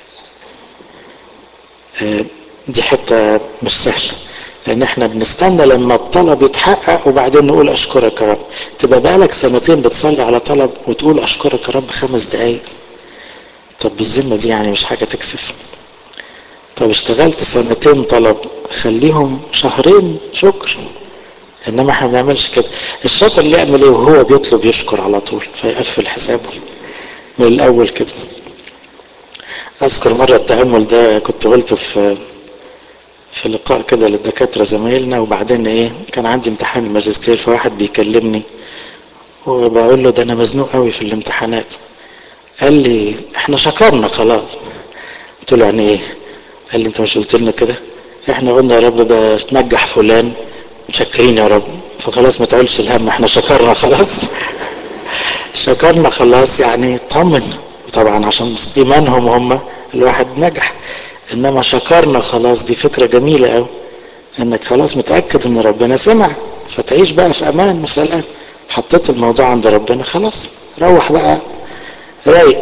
دي حته مش سهله لان احنا بنستنى لما الطلب يتحقق وبعدين نقول اشكرك يا رب تبقى بقالك سنتين بتصلي على طلب وتقول اشكرك يا رب خمس دقايق طب بالذمه دي يعني مش حاجه تكسف طب اشتغلت سنتين طلب خليهم شهرين شكر انما احنا ما بنعملش كده الشاطر اللي يعمل ايه وهو بيطلب يشكر على طول فيقفل حسابه من الاول كده اذكر مره التامل ده كنت قلته في في لقاء كده للدكاتره زمايلنا وبعدين ايه كان عندي امتحان الماجستير فواحد بيكلمني وبقول له ده انا مزنوق قوي في الامتحانات قال لي احنا شكرنا خلاص قلت له يعني ايه قال لي انت مش قلت لنا كده احنا قلنا يا رب بتنجح فلان متشكرين يا رب فخلاص ما تعولش الهم احنا شكرنا خلاص شكرنا خلاص يعني طمن طبعا عشان ايمانهم هم الواحد نجح انما شكرنا خلاص دي فكره جميله قوي انك خلاص متاكد ان ربنا سمع فتعيش بقى في امان وسلام حطيت الموضوع عند ربنا خلاص روح بقى رايق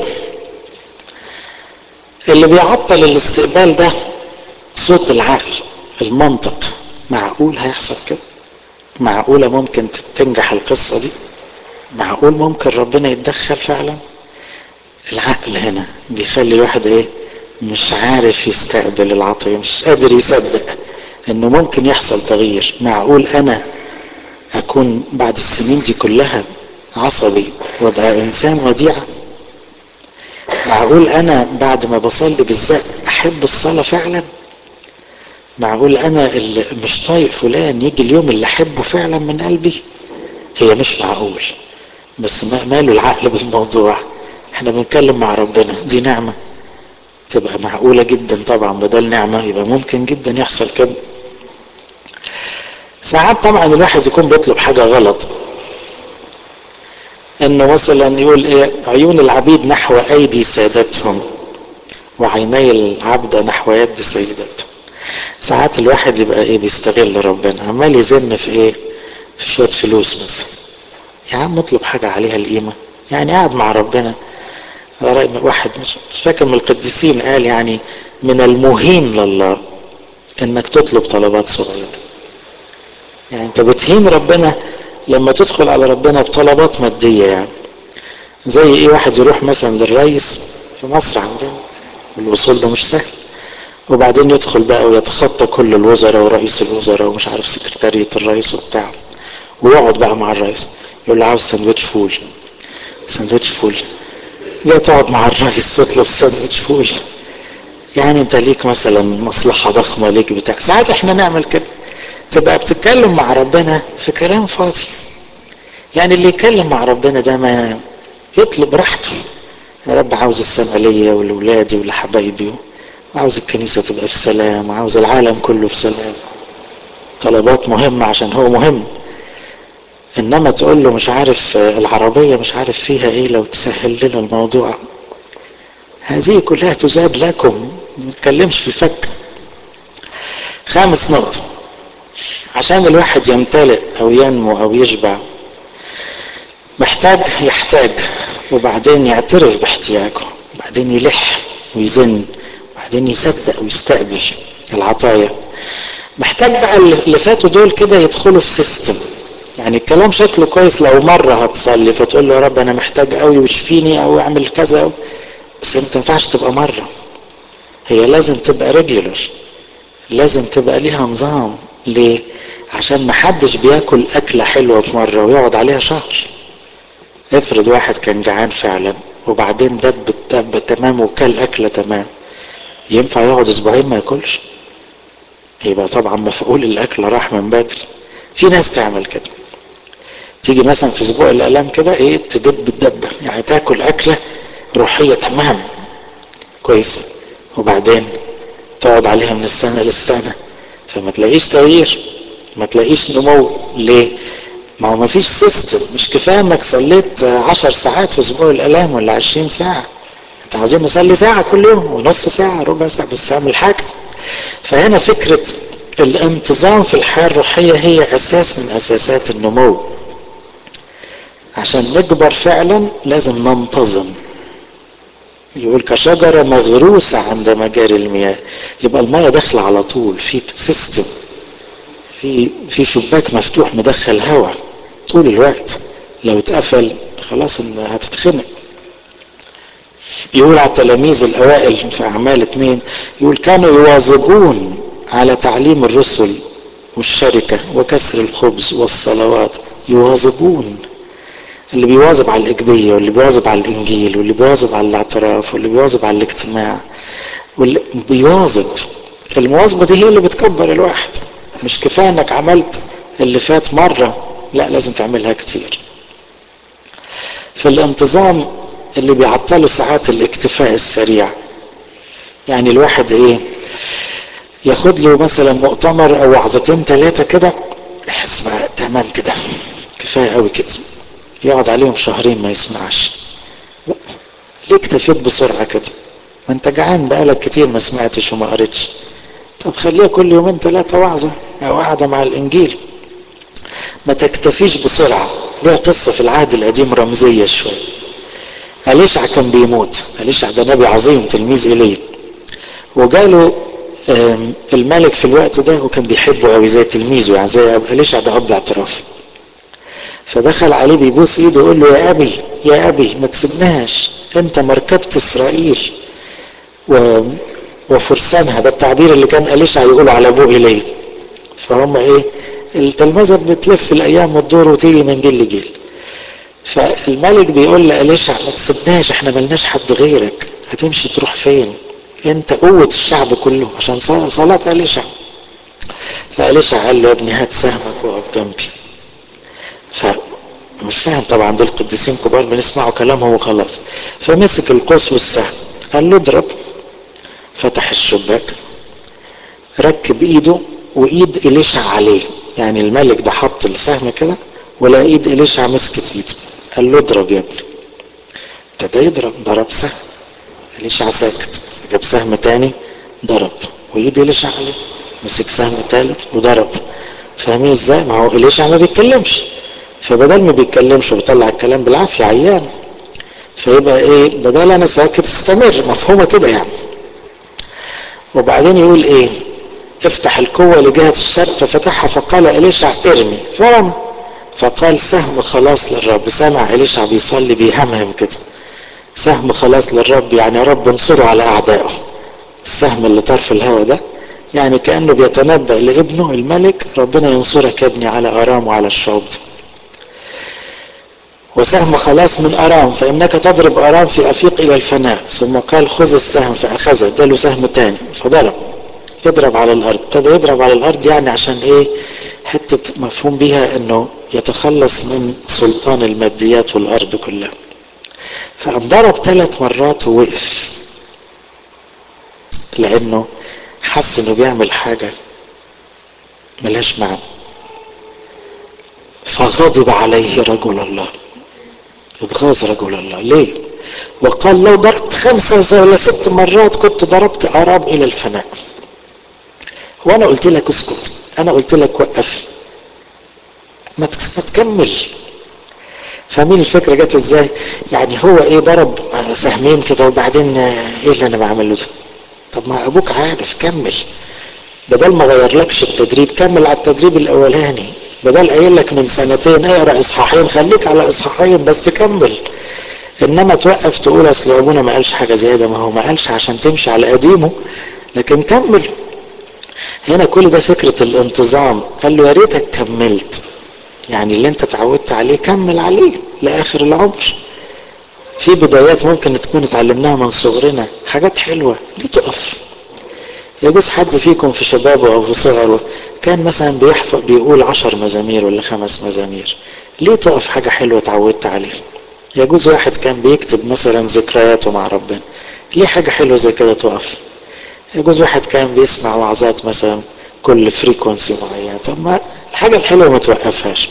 اللي بيعطل الاستقبال ده صوت العقل المنطق معقول هيحصل كده معقوله ممكن تنجح القصه دي معقول ممكن ربنا يتدخل فعلا العقل هنا بيخلي الواحد ايه مش عارف يستقبل العطية مش قادر يصدق انه ممكن يحصل تغيير معقول انا اكون بعد السنين دي كلها عصبي وابقى انسان وديع معقول انا بعد ما بصلي بالذات احب الصلاة فعلا معقول انا اللي مش طايق فلان يجي اليوم اللي احبه فعلا من قلبي هي مش معقول بس ماله العقل بالموضوع احنا بنتكلم مع ربنا دي نعمة تبقى معقولة جدا طبعا بدل نعمة يبقى ممكن جدا يحصل كده ساعات طبعا الواحد يكون بيطلب حاجة غلط انه مثلا يقول ايه عيون العبيد نحو ايدي سادتهم وعيني العبد نحو يد سيدته ساعات الواحد يبقى ايه بيستغل ربنا عمال يزن في ايه في شويه فلوس مثلا يا عم اطلب حاجه عليها القيمه يعني قاعد مع ربنا واحد مش فاكر من القديسين قال يعني من المهين لله انك تطلب طلبات صغيره يعني انت بتهين ربنا لما تدخل على ربنا بطلبات ماديه يعني زي ايه واحد يروح مثلا للرئيس في مصر عندنا الوصول ده مش سهل وبعدين يدخل بقى ويتخطى كل الوزراء ورئيس الوزراء ومش عارف سكرتارية الرئيس وبتاع ويقعد بقى مع الرئيس يقول له عاوز سندوتش فول سندوتش فول جاي تقعد مع الرئيس تطلب سندوتش فول يعني انت ليك مثلا مصلحة ضخمة ليك بتاع ساعات احنا نعمل كده تبقى بتتكلم مع ربنا في كلام فاضي يعني اللي يتكلم مع ربنا ده ما يطلب راحته يا رب عاوز السماء ليا ولولادي ولحبايبي وعاوز الكنيسة تبقى في سلام وعاوز العالم كله في سلام طلبات مهمة عشان هو مهم انما تقول له مش عارف العربية مش عارف فيها ايه لو تسهل لنا الموضوع هذه كلها تزاد لكم ما نتكلمش في الفك خامس نقطة عشان الواحد يمتلئ او ينمو او يشبع محتاج يحتاج وبعدين يعترف باحتياجه وبعدين يلح ويزن وبعدين يصدق ويستقبل العطايا محتاج بقى اللي فاتوا دول كده يدخلوا في سيستم يعني الكلام شكله كويس لو مرة هتصلي فتقول له يا رب أنا محتاج قوي واشفيني أو اعمل كذا بس ما تنفعش تبقى مرة هي لازم تبقى ريجولر لازم تبقى ليها نظام ليه؟ عشان محدش بياكل أكلة حلوة في مرة ويقعد عليها شهر افرض واحد كان جعان فعلا وبعدين دب دب تمام وكل أكلة تمام ينفع يقعد أسبوعين ما ياكلش يبقى طبعا مفعول الأكل راح من بدري في ناس تعمل كده تيجي مثلا في اسبوع الالام كده ايه تدب الدبه يعني تاكل اكله روحيه تمام كويسه وبعدين تقعد عليها من السنه للسنه فما تلاقيش تغيير ما تلاقيش نمو ليه؟ ما هو ما فيش سيستم مش كفايه انك صليت عشر ساعات في اسبوع الالام ولا عشرين ساعه انت عاوزين نصلي ساعه كل يوم ونص ساعه ربع ساعه بس اعمل حاجه فهنا فكره الانتظام في الحياة الروحية هي أساس من أساسات النمو عشان نكبر فعلا لازم ننتظم يقول كشجرة مغروسة عند مجاري المياه يبقى المياه داخلة على طول في سيستم في في شباك مفتوح مدخل هواء طول الوقت لو اتقفل خلاص ان هتتخنق يقول على التلاميذ الاوائل في اعمال اتنين يقول كانوا يواظبون على تعليم الرسل والشركة وكسر الخبز والصلوات يواظبون اللي بيواظب على الإجبية واللي بيواظب على الإنجيل واللي بيواظب على الاعتراف واللي بيواظب على الاجتماع واللي بيواظب المواظبة دي هي اللي بتكبر الواحد مش كفاية انك عملت اللي فات مرة لا لازم تعملها كتير في الانتظام اللي بيعطله ساعات الاكتفاء السريع يعني الواحد ايه ياخد له مثلا مؤتمر او وعظتين ثلاثة كده يحس بقى تمام كده كفاية قوي كده يقعد عليهم شهرين ما يسمعش لا ليه اكتفيت بسرعة كده ما انت جعان بقالك كتير ما سمعتش وما قريتش طب خليها كل يومين ثلاثة وعظة او قاعدة مع الانجيل ما تكتفيش بسرعة ليها قصة في العهد القديم رمزية شوية أليشع كان بيموت أليشع ده نبي عظيم تلميذ إليه وجاله الملك في الوقت ده وكان بيحبه قوي زي تلميذه يعني زي أليشع ده أب اعتراف فدخل عليه بيبوس ايده ويقول له يا ابي يا ابي ما تسيبناش انت مركبة اسرائيل و... وفرسانها ده التعبير اللي كان أليشع يقوله على ابوه اليه فهم ايه التلمذة بتلف الايام وتدور وتيجي من جيل لجيل فالملك بيقول لأليشع ما تسيبناش احنا ملناش حد غيرك هتمشي تروح فين انت قوة الشعب كله عشان صلاة أليشع فأليشع قال له يا ابني هات سهمك وقف جنبي فمش فاهم طبعا دول قديسين كبار بنسمعوا كلامهم وخلاص فمسك القوس والسهم قال له اضرب فتح الشباك ركب ايده وايد إليشع عليه يعني الملك ده حط السهم كده ولا ايد إليشع مسكت ايده قال له اضرب يا ابني ابتدى يضرب ضرب سهم إليشع ساكت جاب سهم تاني ضرب وايد إليشع عليه مسك سهم تالت وضرب فاهمين ازاي؟ ما هو إليشع ما بيتكلمش فبدل ما بيتكلمش وبيطلع الكلام بالعافية عيان فيبقى ايه بدل انا ساكت استمر مفهومة كده يعني وبعدين يقول ايه افتح القوة لجهة الشرق ففتحها فقال إليشع ارمي فرمى فقال سهم خلاص للرب سمع إليشع بيصلي بيهمهم كده سهم خلاص للرب يعني يا رب انصره على أعدائه السهم اللي طرف الهوى ده يعني كأنه بيتنبأ لابنه الملك ربنا ينصرك يا ابني على أرام وعلى الشعوب دي وسهم خلاص من أرام فإنك تضرب أرام في أفيق إلى الفناء ثم قال خذ السهم فأخذه اداله سهم تاني فضرب يضرب على الأرض ابتدى يضرب على الأرض يعني عشان إيه حتة مفهوم بيها إنه يتخلص من سلطان الماديات والأرض كلها فقام ضرب ثلاث مرات ووقف لأنه حس إنه بيعمل حاجة ملهاش معنى فغضب عليه رجل الله اتغاظ رجل الله ليه وقال لو ضربت خمسة ولا ست مرات كنت ضربت أراب إلى الفناء وأنا قلت لك اسكت أنا قلت لك وقف ما تكمل فاهمين الفكرة جت ازاي يعني هو ايه ضرب سهمين كده وبعدين ايه اللي انا بعمله ده طب ما ابوك عارف كمل بدل ما غيرلكش التدريب كمل على التدريب الاولاني بدل قايل لك من سنتين اقرا اصحاحين خليك على اصحاحين بس كمل انما توقف تقول اصل ابونا ما قالش حاجه زياده ما هو ما قالش عشان تمشي على قديمه لكن كمل هنا كل ده فكره الانتظام قال له يا ريتك كملت يعني اللي انت اتعودت عليه كمل عليه لاخر العمر في بدايات ممكن تكون اتعلمناها من صغرنا حاجات حلوه ليه تقف يجوز حد فيكم في شبابه او في صغره كان مثلا بيحفظ بيقول عشر مزامير ولا خمس مزامير ليه تقف حاجة حلوة اتعودت عليها يجوز واحد كان بيكتب مثلا ذكرياته مع ربنا ليه حاجة حلوة زي كده تقف يجوز واحد كان بيسمع وعظات مثلا كل فريكونسي معينة طب ما الحاجة الحلوة ما توقفهاش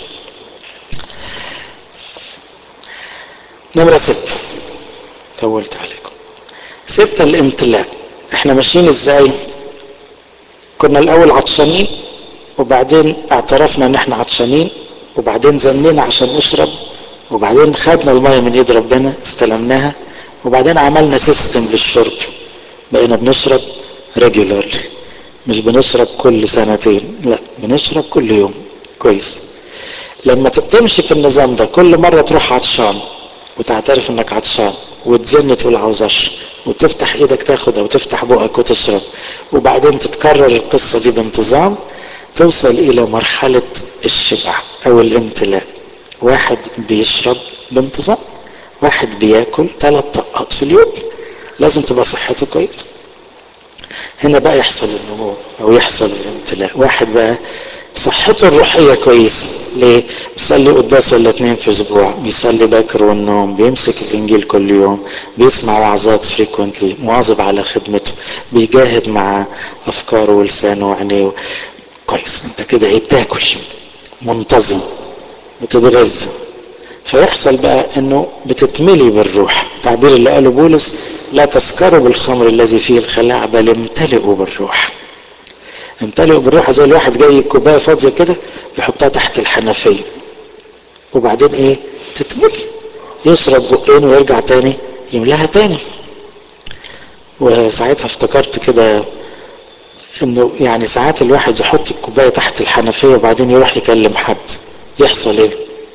نمرة ستة طولت عليكم ستة الامتلاء احنا ماشيين ازاي كنا الاول عطشانين وبعدين اعترفنا ان احنا عطشانين وبعدين زنينا عشان نشرب وبعدين خدنا المية من ايد ربنا استلمناها وبعدين عملنا سيستم للشرب بقينا بنشرب ريجولارلي مش بنشرب كل سنتين لا بنشرب كل يوم كويس لما تمشي في النظام ده كل مرة تروح عطشان وتعترف انك عطشان وتزن تقول عاوز اشرب وتفتح ايدك تاخد او تفتح بقك وتشرب وبعدين تتكرر القصة دي بانتظام توصل الى مرحلة الشبع او الامتلاء واحد بيشرب بانتظام واحد بياكل ثلاث طقات في اليوم لازم تبقى صحته كويسه هنا بقى يحصل النمو او يحصل الامتلاء واحد بقى صحته الروحية كويسة ليه؟ بيصلي قداس ولا اتنين في اسبوع بيصلي باكر والنوم بيمسك الانجيل كل يوم بيسمع وعظات فريكونتلي مواظب على خدمته بيجاهد مع افكاره ولسانه وعينيه كويس انت كده ايه بتاكل منتظم بتتغذى فيحصل بقى انه بتتملي بالروح التعبير اللي قاله بولس لا تسكروا بالخمر الذي فيه الخلاع بل امتلئوا بالروح امتلئوا بالروح زي الواحد جاي كوبايه فاضيه كده بيحطها تحت الحنفيه وبعدين ايه تتملي يشرب بقين ويرجع تاني يملاها تاني وساعتها افتكرت كده انه يعني ساعات الواحد يحط الكوبايه تحت الحنفيه وبعدين يروح يكلم حد يحصل ايه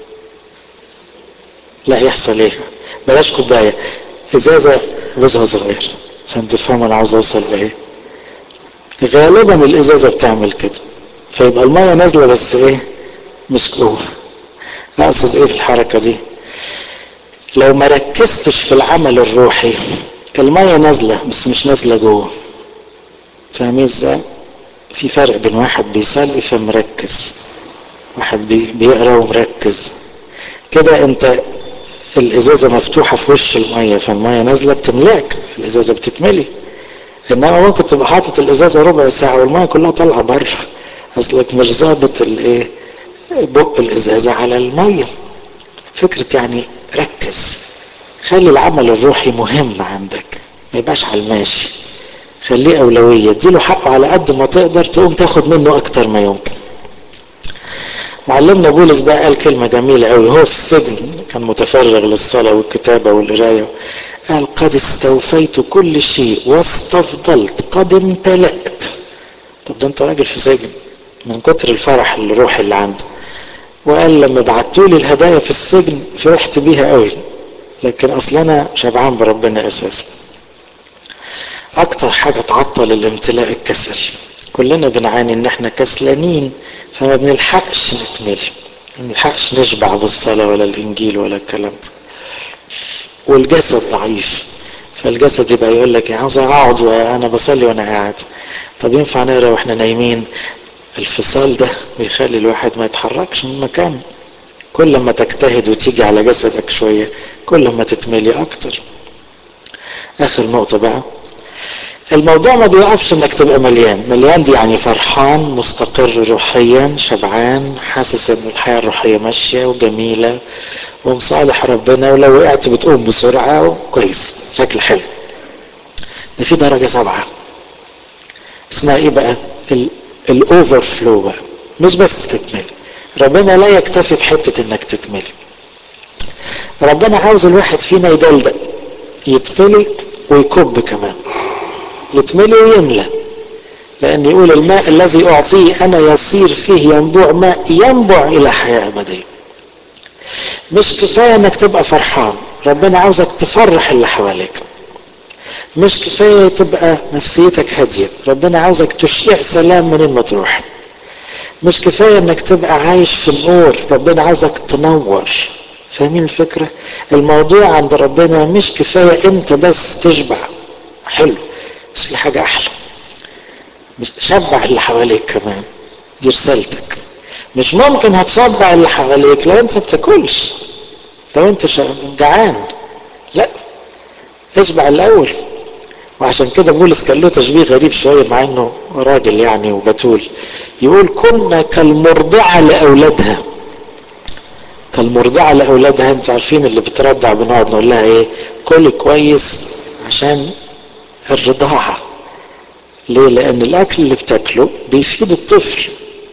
لا يحصل ايه بلاش كوبايه ازازه جوزها صغير عشان تفهموا انا عاوز اوصل لايه غالبا الازازه بتعمل كده فيبقى الميه نازله بس ايه مش جوه اقصد ايه في الحركه دي لو ما ركزتش في العمل الروحي الميه نازله بس مش نازله جوه فاهمين ازاي في فرق بين واحد بيصلي فمركز واحد بيقرا ومركز كده انت الازازه مفتوحه في وش الميه فالميه نازله بتملاك الازازه بتتملي انما ممكن تبقى حاطط الازازه ربع ساعه والميه كلها طالعه بره اصلك مش ظابط الايه بق الازازه على الميه فكره يعني ركز خلي العمل الروحي مهم عندك ما يبقاش على الماشي خليه أولوية اديله حقه على قد ما تقدر تقوم تاخد منه أكتر ما يمكن معلمنا بولس بقى قال كلمة جميلة قوي هو في السجن كان متفرغ للصلاة والكتابة والقراية قال قد استوفيت كل شيء واستفضلت قد امتلأت طب ده انت راجل في سجن من كتر الفرح الروحي اللي عنده وقال لما بعتوا لي الهدايا في السجن فرحت بيها قوي لكن اصلا انا شبعان بربنا اساسا اكتر حاجة تعطل الامتلاء الكسل كلنا بنعاني ان احنا كسلانين فما بنلحقش نتملي ما بنلحقش نشبع بالصلاة ولا الانجيل ولا الكلام ده والجسد ضعيف فالجسد يبقى يقول لك عاوز اقعد وانا بصلي وانا قاعد طب ينفع نقرا واحنا نايمين الفصال ده بيخلي الواحد ما يتحركش من مكانه كل ما تجتهد وتيجي على جسدك شوية كل ما تتملي اكتر اخر نقطة بقى الموضوع ما بيوقفش انك تبقى مليان مليان دي يعني فرحان مستقر روحيا شبعان حاسس ان الحياة الروحية ماشية وجميلة ومصالح ربنا ولو وقعت بتقوم بسرعة وكويس شكل حلو ده في درجة سبعة اسمها ايه بقى الاوفر فلو بقى مش بس تتملي ربنا لا يكتفي بحتة انك تتملي ربنا عاوز الواحد فينا يدلدق يتملي ويكب كمان يتملي ويملى لأن يقول الماء الذي أعطيه أنا يصير فيه ينبوع ماء ينبع إلى حياة أبدية مش كفاية انك تبقى فرحان ربنا عاوزك تفرح اللي حواليك مش كفاية تبقى نفسيتك هادية ربنا عاوزك تشيع سلام منين ما تروح مش كفاية انك تبقى عايش في النور ربنا عاوزك تنور فاهمين الفكرة الموضوع عند ربنا مش كفاية انت بس تشبع حلو بس في حاجة احلى مش شبع اللي حواليك كمان دي رسالتك مش ممكن هتشبع اللي حواليك لو انت بتاكلش لو انت جعان لا اشبع الاول وعشان كده بولس كان له تشبيه غريب شويه مع انه راجل يعني وبتول يقول كنا كالمرضعه لاولادها كالمرضعه لاولادها انتوا عارفين اللي بترضع بنقعد نقول لها ايه كل كويس عشان الرضاعه ليه لان الاكل اللي بتاكله بيفيد الطفل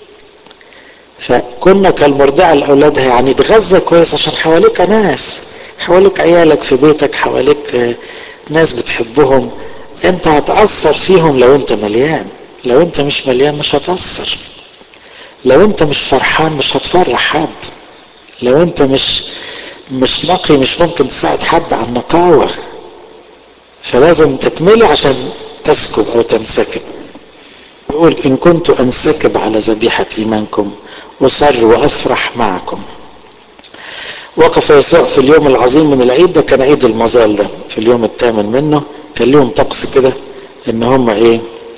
فكنا كالمرضعة لأولادها يعني تغذى كويس عشان حواليك ناس حواليك عيالك في بيتك حواليك ناس بتحبهم انت هتأثر فيهم لو انت مليان لو انت مش مليان مش هتأثر لو انت مش فرحان مش هتفرح حد لو انت مش مش نقي مش ممكن تساعد حد على النقاوة فلازم تكملي عشان تسكب او تنسكب يقول ان كنت انسكب على ذبيحة ايمانكم أسر وأفرح معكم وقف يسوع في اليوم العظيم من العيد ده كان عيد المظال ده في اليوم الثامن منه كان لهم طقس كده ان هم ايه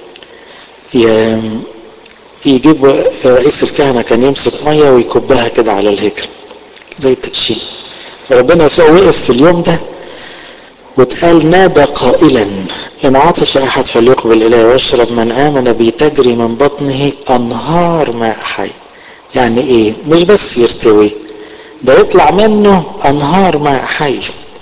يجيب رئيس الكهنه كان يمسك ميه ويكبها كده على الهيكل زي التدشين فربنا يسوع وقف في اليوم ده واتقال نادى قائلا ان عطش احد فليقبل الي ويشرب من امن بي تجري من بطنه انهار ماء حي يعني ايه مش بس يرتوي ده يطلع منه انهار ماء حي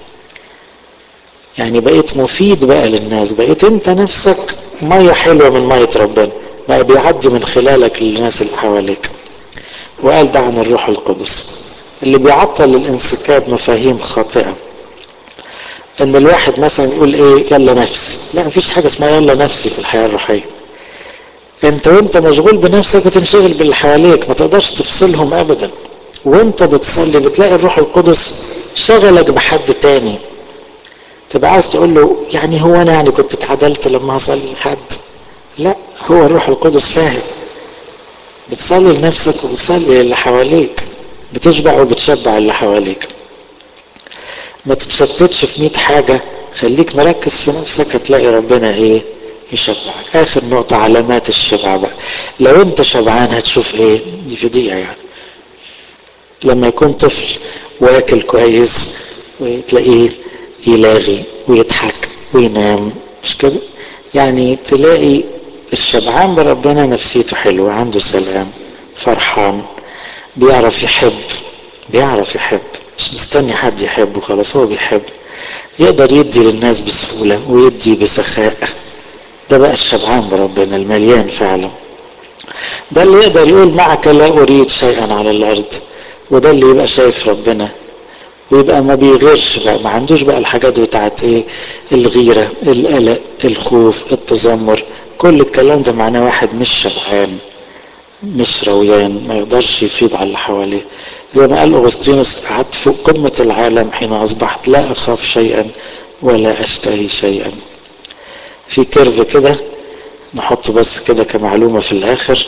يعني بقيت مفيد بقى للناس بقيت انت نفسك مية حلوة من مية ربنا بقى بيعدي من خلالك للناس اللي حواليك وقال ده عن الروح القدس اللي بيعطل الانسكاب مفاهيم خاطئة ان الواحد مثلا يقول ايه يلا نفسي لا مفيش حاجة اسمها يلا نفسي في الحياة الروحية انت وانت مشغول بنفسك بتنشغل باللي حواليك ما تقدرش تفصلهم ابدا وانت بتصلي بتلاقي الروح القدس شغلك بحد تاني تبقى عاوز تقول له يعني هو انا يعني كنت اتعدلت لما هصلي لحد لا هو الروح القدس فاهم بتصلي لنفسك وبتصلي للي حواليك بتشبع وبتشبع اللي حواليك ما تتشتتش في مئة حاجة خليك مركز في نفسك هتلاقي ربنا ايه يشبعك اخر نقطة علامات الشبع بقى لو انت شبعان هتشوف ايه دي في دقيقة يعني لما يكون طفل واكل كويس وتلاقيه يلاغي ويضحك وينام مش كده يعني تلاقي الشبعان بربنا نفسيته حلوة عنده سلام فرحان بيعرف يحب بيعرف يحب مش مستني حد يحبه خلاص هو بيحب يقدر يدي للناس بسهولة ويدي بسخاء ده بقى الشبعان بربنا المليان فعلا ده اللي يقدر يقول معك لا اريد شيئا على الارض وده اللي يبقى شايف ربنا ويبقى ما بيغيرش بقى ما عندوش بقى الحاجات بتاعت ايه الغيرة القلق الخوف التذمر كل الكلام ده معناه واحد مش شبعان مش رويان ما يقدرش يفيض على اللي حواليه زي ما قال اغسطينوس قعدت فوق قمة العالم حين اصبحت لا اخاف شيئا ولا اشتهي شيئا في كيرف كده نحطه بس كده كمعلومة في الاخر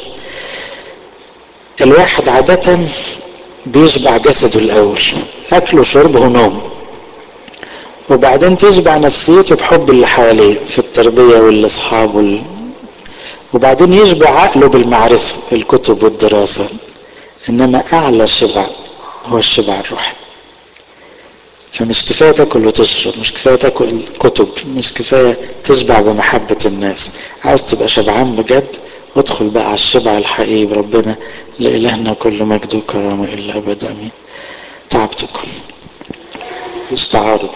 الواحد عادة بيشبع جسده الاول اكل وشرب ونوم وبعدين تشبع نفسيته بحب اللي حواليه في التربية والاصحاب وال... وبعدين يشبع عقله بالمعرفة الكتب والدراسة انما اعلى شبع هو الشبع الروحي فمش كفاية تاكل وتشرب مش كفاية تاكل كتب مش كفاية تشبع بمحبة الناس عاوز تبقى شبعان بجد وادخل بقى على الشبع الحقيقي بربنا لإلهنا كل مجد وكرامة إلا أبد أمين تعبتكم مفيش تعارض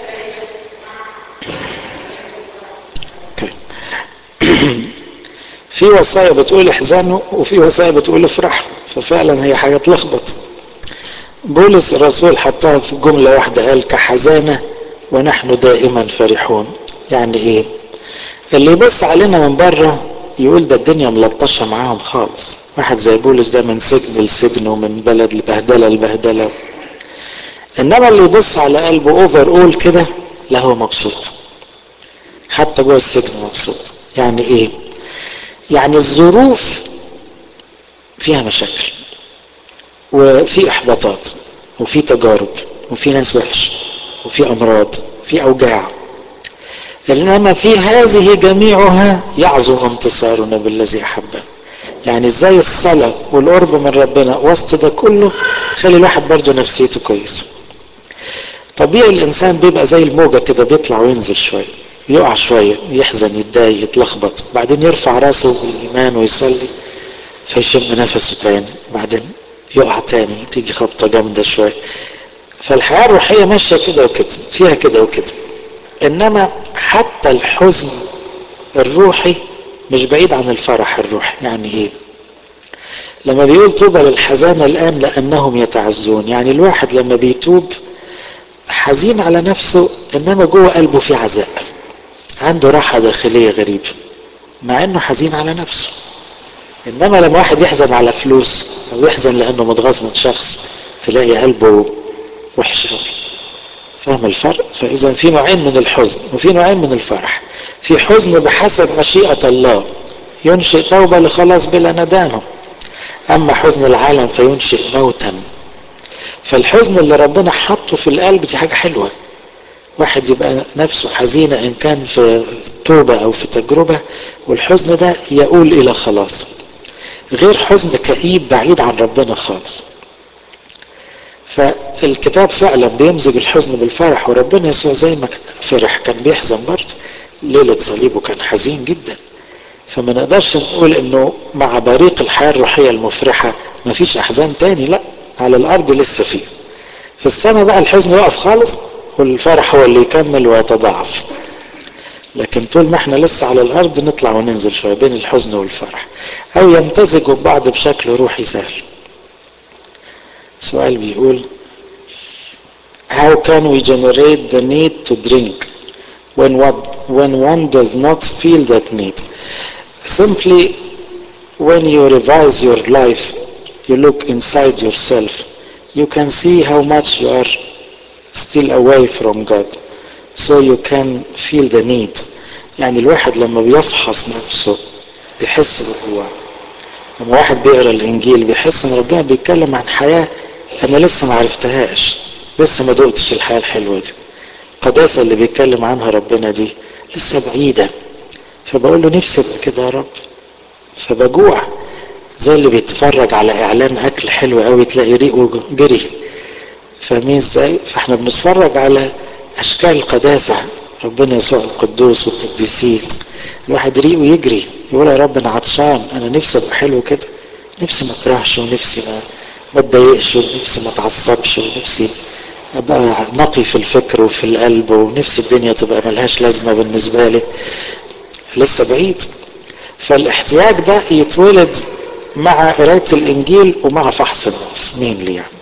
في وصايا بتقول احزنوا وفي وصايا بتقول افرحوا ففعلا هي حاجة تلخبط بولس الرسول حطها في جملة واحدة قال كحزانة ونحن دائما فرحون يعني ايه اللي يبص علينا من بره يقول ده الدنيا ملطشة معاهم خالص واحد زي بولس ده من سجن لسجن ومن بلد لبهدلة لبهدلة انما اللي يبص على قلبه اوفر اول كده لا هو مبسوط حتى جوه السجن مبسوط يعني ايه يعني الظروف فيها مشاكل وفي احباطات وفي تجارب وفي ناس وحش وفي امراض في اوجاع انما في هذه جميعها يعظم انتصارنا بالذي احبنا يعني ازاي الصلاة والقرب من ربنا وسط ده كله تخلي الواحد برضه نفسيته كويسة طبيعي الانسان بيبقى زي الموجة كده بيطلع وينزل شوية يقع شوية يحزن يتضايق يتلخبط بعدين يرفع راسه بالايمان ويصلي فيشم نفسه تاني بعدين يقع تاني تيجي خبطة جامدة شوية فالحياة الروحية ماشية كده وكده فيها كده وكده انما حتى الحزن الروحي مش بعيد عن الفرح الروحي يعني ايه لما بيقول طوبى للحزانة الآن لأنهم يتعزون يعني الواحد لما بيتوب حزين على نفسه إنما جوه قلبه في عزاء عنده راحة داخلية غريبة مع إنه حزين على نفسه إنما لما واحد يحزن على فلوس أو يحزن لأنه متغاظ من شخص تلاقي قلبه وحش قوي فاهم الفرق فاذا في نوعين من الحزن وفي نوعين من الفرح في حزن بحسب مشيئة الله ينشئ توبة لخلاص بلا ندامة اما حزن العالم فينشئ موتا فالحزن اللي ربنا حطه في القلب دي حاجة حلوة واحد يبقى نفسه حزينة ان كان في توبة او في تجربة والحزن ده يقول الى خلاص غير حزن كئيب بعيد عن ربنا خالص فالكتاب فعلا بيمزج الحزن بالفرح وربنا يسوع زي ما فرح كان بيحزن برضه ليلة صليبه كان حزين جدا فما نقدرش نقول انه مع بريق الحياة الروحية المفرحة ما فيش احزان تاني لا على الارض لسه فيه في السماء بقى الحزن يقف خالص والفرح هو اللي يكمل ويتضاعف لكن طول ما احنا لسه على الارض نطلع وننزل شوية بين الحزن والفرح او يمتزجوا ببعض بشكل روحي سهل سؤال بيقول How can we generate the need to drink when what when one does not feel that need? Simply when you revise your life, you look inside yourself, you can see how much you are still away from God. So you can feel the need. يعني الواحد لما بيفحص نفسه بيحس بالجوع. لما واحد بيقرا الانجيل بيحس ان ربنا بيتكلم عن حياه انا لسه ما عرفتهاش لسه ما دقتش الحياه الحلوه دي القداسه اللي بيتكلم عنها ربنا دي لسه بعيده فبقول له نفسي ابقى كده يا رب فبجوع زي اللي بيتفرج على اعلان اكل حلو قوي تلاقي ريقه جري فاهمين ازاي فاحنا بنتفرج على اشكال القداسه ربنا يسوع القدوس والقديسين الواحد ريقه يجري يقول يا رب انا عطشان انا نفسي ابقى حلو كده نفسي ما اكرهش ونفسي ما ما اتضايقش ونفسي ما اتعصبش ونفسي ابقى نقي في الفكر وفي القلب ونفسي الدنيا تبقى ملهاش لازمه بالنسبه لي لسه بعيد فالاحتياج ده يتولد مع قراية الإنجيل ومع فحص النفس مين لي يعني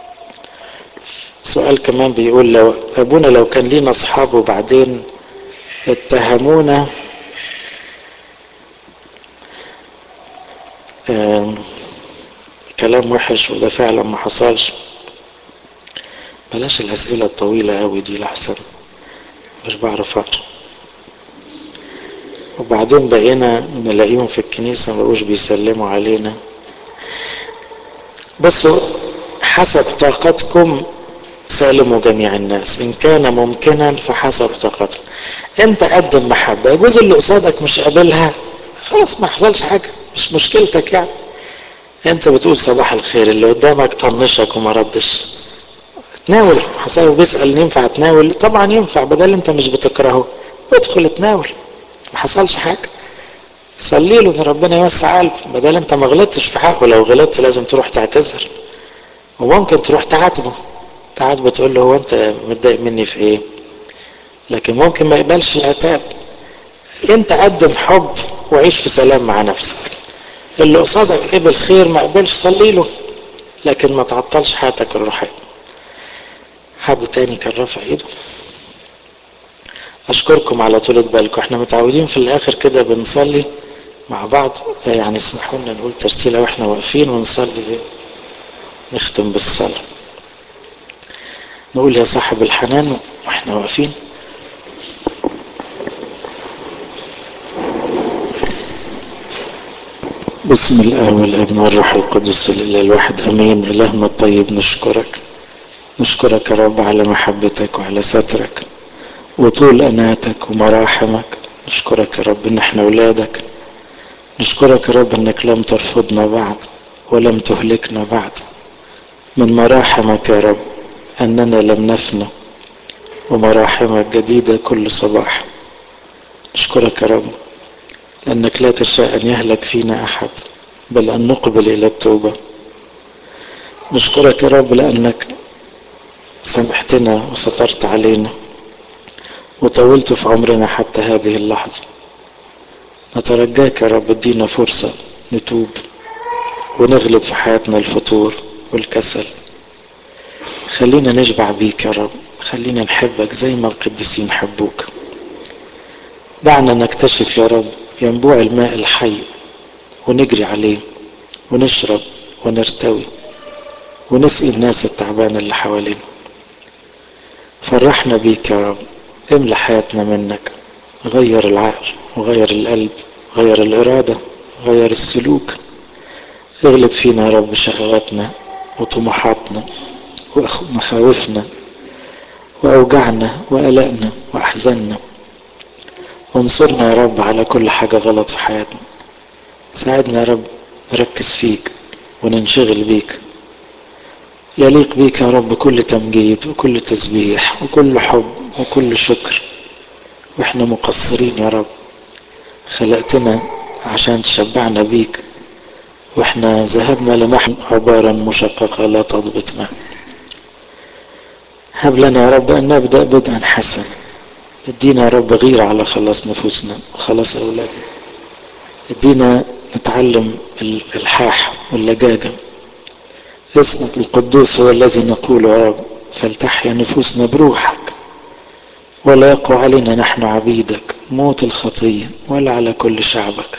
سؤال كمان بيقول لو أبونا لو كان لينا أصحاب وبعدين اتهمونا كلام وحش وده فعلا ما حصلش بلاش الأسئلة الطويلة أوي دي لحسن مش بعرف أقرأ وبعدين بقينا نلاقيهم في الكنيسة ما بقوش بيسلموا علينا بصوا حسب طاقتكم سالموا جميع الناس إن كان ممكنا فحسب طاقتكم أنت قدم محبة يجوز اللي قصادك مش قابلها خلاص ما حصلش حاجة مش مشكلتك يعني أنت بتقول صباح الخير اللي قدامك طنشك وما ردش تناول حسابه بيسأل ينفع تناول طبعا ينفع بدل أنت مش بتكرهه ادخل تناول ما حصلش حاجة صلي له ان ربنا يوسع قلبه بدل انت ما غلطتش في حقه لو غلطت لازم تروح تعتذر وممكن تروح تعاتبه تعاتبه تقول له هو انت متضايق مني في ايه لكن ممكن ما يقبلش العتاب انت قدم حب وعيش في سلام مع نفسك اللي قصادك قبل خير ما قبلش صلي له لكن ما تعطلش حياتك الروحيه حد تاني كان رافع ايده اشكركم على طولة بالكم احنا متعودين في الاخر كده بنصلي مع بعض يعني اسمحوا لنا نقول ترسيلة واحنا واقفين ونصلي ايه نختم بالصلاة نقول يا صاحب الحنان واحنا واقفين بسم الله والابن والروح القدس الاله الواحد امين الهنا الطيب نشكرك نشكرك يا رب على محبتك وعلى سترك وطول أناتك ومراحمك نشكرك يا رب إن احنا أولادك نشكرك يا رب إنك لم ترفضنا بعد ولم تهلكنا بعد من مراحمك يا رب أننا لم نفنى ومراحمك جديدة كل صباح نشكرك يا رب لأنك لا تشاء أن يهلك فينا أحد بل أن نقبل إلى التوبة نشكرك يا رب لأنك سامحتنا وسترت علينا وطولت في عمرنا حتى هذه اللحظة نترجاك يا رب ادينا فرصة نتوب ونغلب في حياتنا الفتور والكسل خلينا نشبع بيك يا رب خلينا نحبك زي ما القديسين حبوك دعنا نكتشف يا رب ينبوع الماء الحي ونجري عليه ونشرب ونرتوي ونسقي الناس التعبانة اللي حوالينا فرحنا بيك يا رب املى حياتنا منك غير العقل وغير القلب غير الإرادة غير السلوك اغلب فينا يا رب شهواتنا وطموحاتنا ومخاوفنا وأوجعنا وقلقنا وأحزاننا وانصرنا يا رب على كل حاجة غلط في حياتنا ساعدنا يا رب نركز فيك وننشغل بيك يليق بيك يا رب كل تمجيد وكل تسبيح وكل حب وكل شكر واحنا مقصرين يا رب خلقتنا عشان تشبعنا بيك واحنا ذهبنا لنحن عبارا مشققة لا تضبط ماء هب لنا يا رب أن نبدأ بدءا حسنا ادينا يا رب غيرة على خلاص نفوسنا وخلاص أولادنا ادينا نتعلم الإلحاح واللجاجة اسمك القدوس هو الذي نقول يا رب فلتحيا نفوسنا بروحك ولا يقوى علينا نحن عبيدك موت الخطية ولا على كل شعبك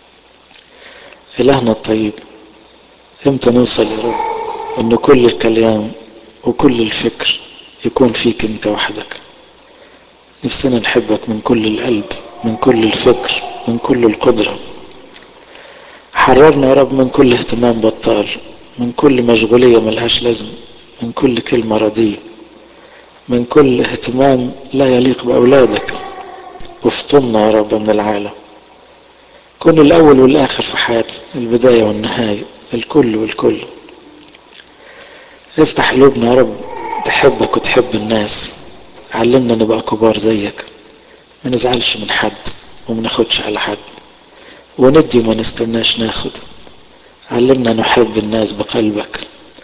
إلهنا الطيب امتى نوصل يا رب ان كل الكلام وكل الفكر يكون فيك انت وحدك نفسنا نحبك من كل القلب من كل الفكر من كل القدرة حررنا يا رب من كل اهتمام بطال من كل مشغولية ملهاش لازمة من كل كلمة رديئة من كل اهتمام لا يليق بأولادك وافطمنا يا رب من العالم كن الأول والآخر في حياتنا البداية والنهاية الكل والكل افتح قلوبنا يا رب تحبك وتحب الناس علمنا نبقى كبار زيك ما نزعلش من حد وما ناخدش على حد وندي وما نستناش ناخد علمنا نحب الناس بقلبك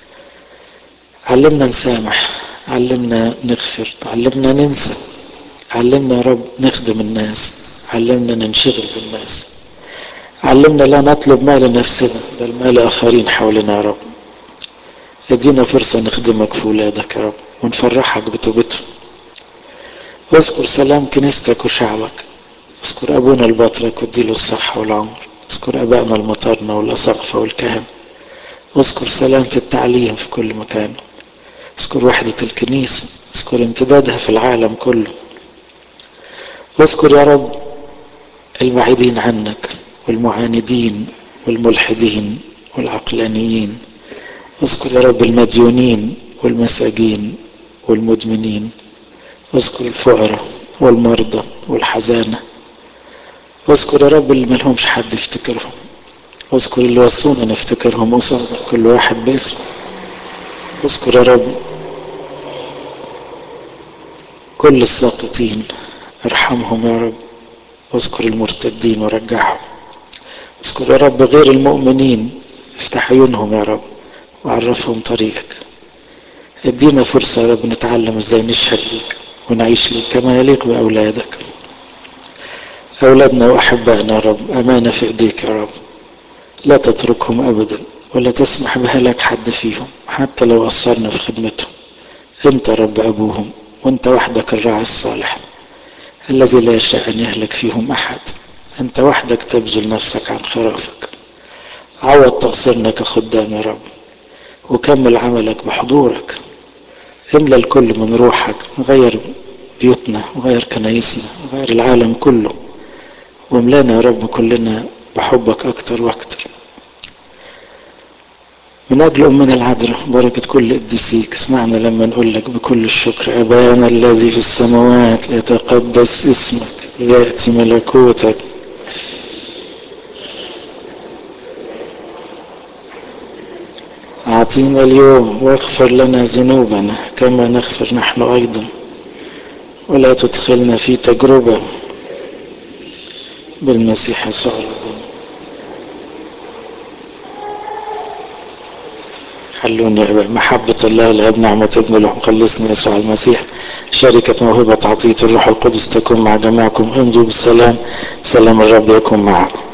علمنا نسامح علمنا نغفر علمنا ننسى علمنا يا رب نخدم الناس علمنا ننشغل بالناس علمنا لا نطلب ما لنفسنا بل ما لآخرين حولنا يا رب ادينا فرصة نخدمك في ولادك يا رب ونفرحك بتوبتهم واذكر سلام كنيستك وشعبك اذكر ابونا البطرك واديله الصحة والعمر اذكر ابائنا المطارنة والاساقفة والكهنة واذكر سلامة التعليم في كل مكان اذكر وحدة الكنيسة اذكر امتدادها في العالم كله واذكر يا رب البعيدين عنك والمعاندين والملحدين والعقلانيين اذكر يا رب المديونين والمساجين والمدمنين اذكر الفقراء والمرضى والحزانة اذكر يا رب اللي ملهمش حد يفتكرهم اذكر اللي وصونا نفتكرهم قصاد كل واحد باسمه اذكر يا رب كل الساقطين ارحمهم يا رب واذكر المرتدين ورجعهم اذكر يا رب غير المؤمنين افتح عيونهم يا رب وعرفهم طريقك ادينا فرصة يا رب نتعلم ازاي نشهد ليك ونعيش ليك كما يليق بأولادك أولادنا وأحبائنا يا رب أمانة في إيديك يا رب لا تتركهم أبدا ولا تسمح بهلاك حد فيهم حتى لو قصرنا في خدمتهم أنت رب أبوهم وأنت وحدك الراعي الصالح الذي لا يشاء أن يهلك فيهم أحد أنت وحدك تبذل نفسك عن خرافك عوض تقصيرنا كخدام يا رب وكمل عملك بحضورك املى الكل من روحك غير بيوتنا وغير كنايسنا وغير العالم كله واملانا يا رب كلنا بحبك اكتر واكتر من اجل امنا العذراء بركة كل قديسيك اسمعنا لما نقول لك بكل الشكر ابانا الذي في السماوات يتقدس اسمك لياتي ملكوتك أعطينا اليوم واغفر لنا ذنوبنا كما نغفر نحن أيضا ولا تدخلنا في تجربة بالمسيح يسوع حلوني يا محبة الله الأب نعمة ابن له مخلصنا يسوع المسيح شركة موهبة عطية الروح القدس تكون مع جميعكم امضوا بالسلام سلام الرب يكون معكم